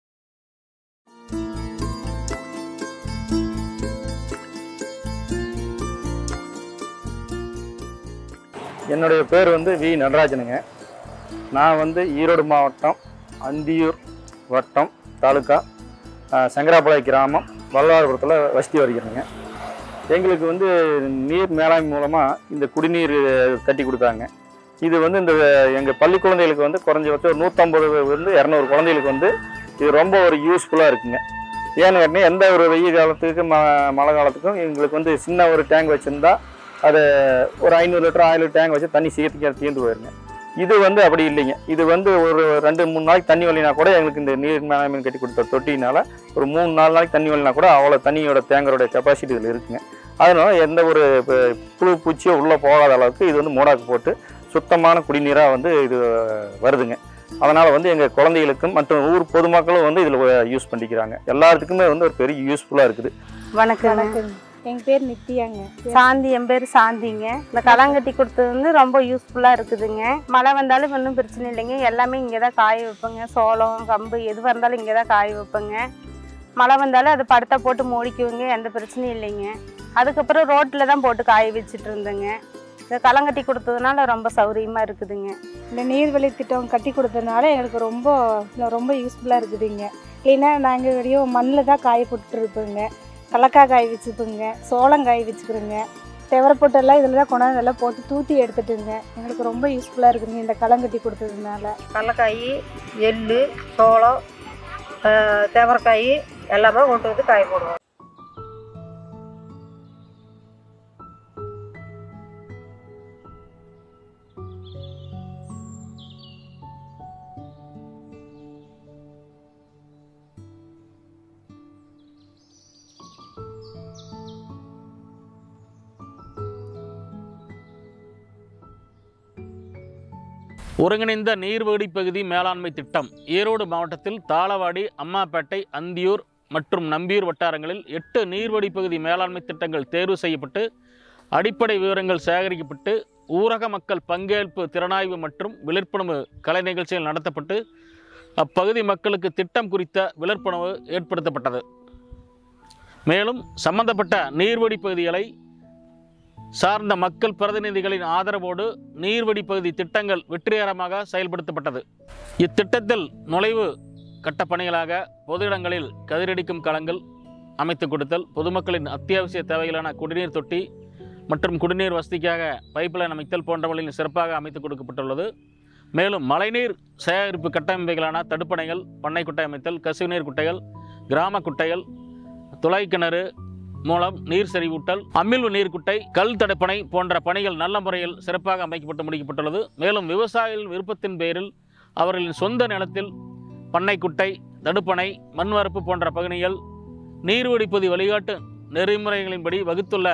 என்னுடைய பேர் வந்து வி நடராஜனுங்க நான் வந்து ஈரோடு மாவட்டம் அந்தியூர் வட்டம் தாலுக்கா அஹ், சங்கராபாளைய கிராமம் வல்லாரபுரத்தில் வசதி வருகிறேங்க எங்களுக்கு வந்து நீர் மேலாண்மை மூலமாக இந்த குடிநீர் கட்டி கொடுத்தாங்க இது வந்து இந்த எங்கள் பள்ளி குழந்தைகளுக்கு வந்து குறைஞ்சபட்சம் ஒரு நூற்றம்பது வந்து இரநூறு குழந்தைகளுக்கு வந்து இது ரொம்ப ஒரு யூஸ்ஃபுல்லாக இருக்குங்க ஏன்னு கேட்டிங்கன்னா எந்த ஒரு வெயில் காலத்துக்கு ம மழை காலத்துக்கும் எங்களுக்கு வந்து சின்ன ஒரு டேங்க் வச்சுருந்தா அதை ஒரு ஐநூறு லிட்டர் ஆயிரம் லிட்டர் டேங்க் வச்சு தண்ணி சீக்கிரம் தீர்ந்து போயிருங்க இது வந்து அப்படி இல்லைங்க இது வந்து ஒரு ரெண்டு மூணு நாளைக்கு தண்ணி வரலைனா கூட எங்களுக்கு இந்த நீர் மேலாண்மை கட்டி கொடுத்த தொட்டினால ஒரு மூணு நாலு நாளைக்கு தண்ணி வரலைனா கூட அவ்வளோ தண்ணியோட தேங்கரோட கெப்பாசிட்டி இதில் இருக்குங்க அதனால எந்த ஒரு ப- புழு பூச்சியோ உள்ளே போகாத அளவுக்கு இது வந்து மூடாக்கு போட்டு சுத்தமான குடிநீராக வந்து இது வருதுங்க அதனால் வந்து எங்கள் குழந்தைகளுக்கும் மற்றும் ஊர் பொதுமக்களும் வந்து இதில் யூஸ் பண்ணிக்கிறாங்க எல்லாத்துக்குமே வந்து ஒரு பெரிய யூஸ்ஃபுல்லாக இருக்குது வணக்கம் எங்கள் பேர் நித்யாங்க சாந்தி என் பேர் சாந்திங்க இந்த கலாங்கட்டி கொடுத்தது வந்து ரொம்ப யூஸ்ஃபுல்லாக இருக்குதுங்க மழை வந்தாலும் ஒன்றும் பிரச்சனை இல்லைங்க எல்லாமே இங்கே தான் காய வைப்பேங்க சோளம் கம்பு எதுவாக இருந்தாலும் இங்கே தான் காய வைப்பேங்க மழை வந்தாலும் அது படத்தை போட்டு மூடிக்குவோங்க எந்த பிரச்சனையும் இல்லைங்க அதுக்கப்புறம் ரோட்டில் தான் போட்டு காய வச்சுட்டு இருந்தேங்க இந்த கலங்கட்டி கொடுத்ததுனால ரொம்ப சௌகரியமாக இருக்குதுங்க இந்த நீர்வழி திட்டம் கட்டி கொடுத்ததுனால எங்களுக்கு ரொம்ப ரொம்ப யூஸ்ஃபுல்லாக இருக்குதுங்க இல்லைன்னா நாங்கள் வெறியும் மண்ணில் தான் காய போட்டுருப்போங்க கடலக்காய் காய வச்சுப்போங்க சோளம் காய வச்சுக்கிறோங்க தெவரப்பொட்டெல்லாம் இதில் தான் கொண்டாந்து நல்லா போட்டு தூத்தி எடுத்துட்டுங்க எங்களுக்கு ரொம்ப யூஸ்ஃபுல்லாக இருக்குதுங்க இந்த களங்கட்டி கொடுத்ததுனால கடலக்காய் எள்ளு சோளம் தேவரக்காய் எல்லாமே கொண்டு வந்து காய போடுவோம் ஒருங்கிணைந்த நீர்வழி பகுதி மேலாண்மை திட்டம் ஈரோடு மாவட்டத்தில் தாளவாடி அம்மாப்பேட்டை அந்தியூர் மற்றும் நம்பியூர் வட்டாரங்களில் எட்டு நீர்வழி பகுதி மேலாண்மை திட்டங்கள் தேர்வு செய்யப்பட்டு அடிப்படை விவரங்கள் சேகரிக்கப்பட்டு ஊரக மக்கள் பங்கேற்பு திறனாய்வு மற்றும் விழிப்புணர்வு கலை நிகழ்ச்சிகள் நடத்தப்பட்டு அப்பகுதி மக்களுக்கு திட்டம் குறித்த விழிப்புணர்வு ஏற்படுத்தப்பட்டது மேலும் சம்பந்தப்பட்ட நீர்வழி பகுதிகளை சார்ந்த மக்கள் பிரதிநிதிகளின் ஆதரவோடு நீர்வழி பகுதி திட்டங்கள் வெற்றிகரமாக செயல்படுத்தப்பட்டது இத்திட்டத்தில் நுழைவு கட்டப் பணிகளாக பொது இடங்களில் கதிரடிக்கும் களங்கள் அமைத்து கொடுத்தல் பொதுமக்களின் அத்தியாவசிய தேவைகளான குடிநீர் தொட்டி மற்றும் குடிநீர் வசதிக்காக பைப்லைன் அமைத்தல் போன்றவற்றில் சிறப்பாக அமைத்து கொடுக்கப்பட்டுள்ளது மேலும் மழைநீர் சேகரிப்பு கட்டமைப்புகளான தடுப்பணைகள் பண்ணை குட்டை அமைத்தல் கசிவுநீர் குட்டைகள் கிராம குட்டைகள் துளை கிணறு மூலம் நீர் செறிவூட்டல் அமிழ்வு நீர்க்குட்டை கல் தடுப்பணை போன்ற பணிகள் நல்ல முறையில் சிறப்பாக அமைக்கப்பட்டு முடிக்கப்பட்டுள்ளது மேலும் விவசாயிகளின் விருப்பத்தின் பேரில் அவர்களின் சொந்த நிலத்தில் பண்ணைக்குட்டை தடுப்பணை மண்வரப்பு போன்ற பகுதிகள் நீர்வடிப்பது வழிகாட்டு நெறிமுறைகளின்படி வகுத்துள்ள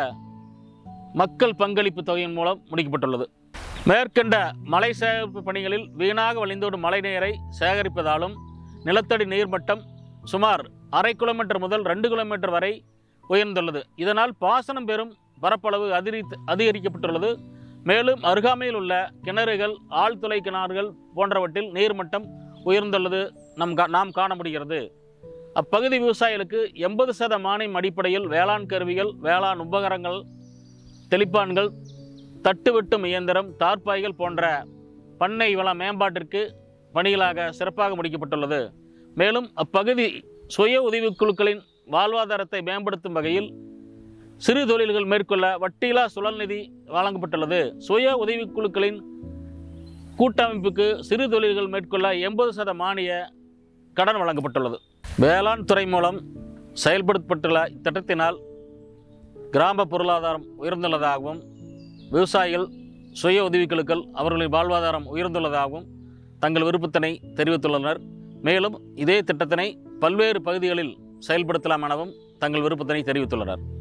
மக்கள் பங்களிப்பு தொகையின் மூலம் முடிக்கப்பட்டுள்ளது மேற்கண்ட மலை சேகரிப்பு பணிகளில் வீணாக வழிந்தோடும் மழை நீரை சேகரிப்பதாலும் நிலத்தடி நீர்மட்டம் சுமார் அரை கிலோமீட்டர் முதல் ரெண்டு கிலோமீட்டர் வரை உயர்ந்துள்ளது இதனால் பாசனம் பெறும் பரப்பளவு அதிகரித்து அதிகரிக்கப்பட்டுள்ளது மேலும் அருகாமையில் உள்ள கிணறுகள் ஆழ்துளை கிணறுகள் போன்றவற்றில் நீர்மட்டம் உயர்ந்துள்ளது நம் கா- நாம் காண முடிகிறது அப்பகுதி விவசாயிகளுக்கு எண்பது சத மானியம் அடிப்படையில் வேளாண் கருவிகள் வேளாண் உபகரணங்கள் தெளிப்பான்கள் தட்டு வெட்டும் இயந்திரம் தார்ப்பாய்கள் போன்ற பண்ணை வள மேம்பாட்டிற்கு பணிகளாக சிறப்பாக முடிக்கப்பட்டுள்ளது மேலும் அப்பகுதி சுய உதவிக்குழுக்களின் வாழ்வாதாரத்தை மேம்படுத்தும் வகையில் சிறு தொழில்கள் மேற்கொள்ள வட்டியில்லா சுழல் நிதி வழங்கப்பட்டுள்ளது சுய உதவிக்குழுக்களின் கூட்டமைப்புக்கு சிறு தொழில்கள் மேற்கொள்ள எண்பது சத மானிய கடன் வழங்கப்பட்டுள்ளது வேளாண் துறை மூலம் செயல்படுத்தப்பட்டுள்ள இத்திட்டத்தினால் கிராம பொருளாதாரம் உயர்ந்துள்ளதாகவும் விவசாயிகள் சுய உதவிக்குழுக்கள் அவர்களின் வாழ்வாதாரம் உயர்ந்துள்ளதாகவும் தங்கள் விருப்பத்தினை தெரிவித்துள்ளனர் மேலும் இதே திட்டத்தினை பல்வேறு பகுதிகளில் செயல்படுத்தலாம் எனவும் தங்கள் விருப்பத்தினை தெரிவித்துள்ளனர்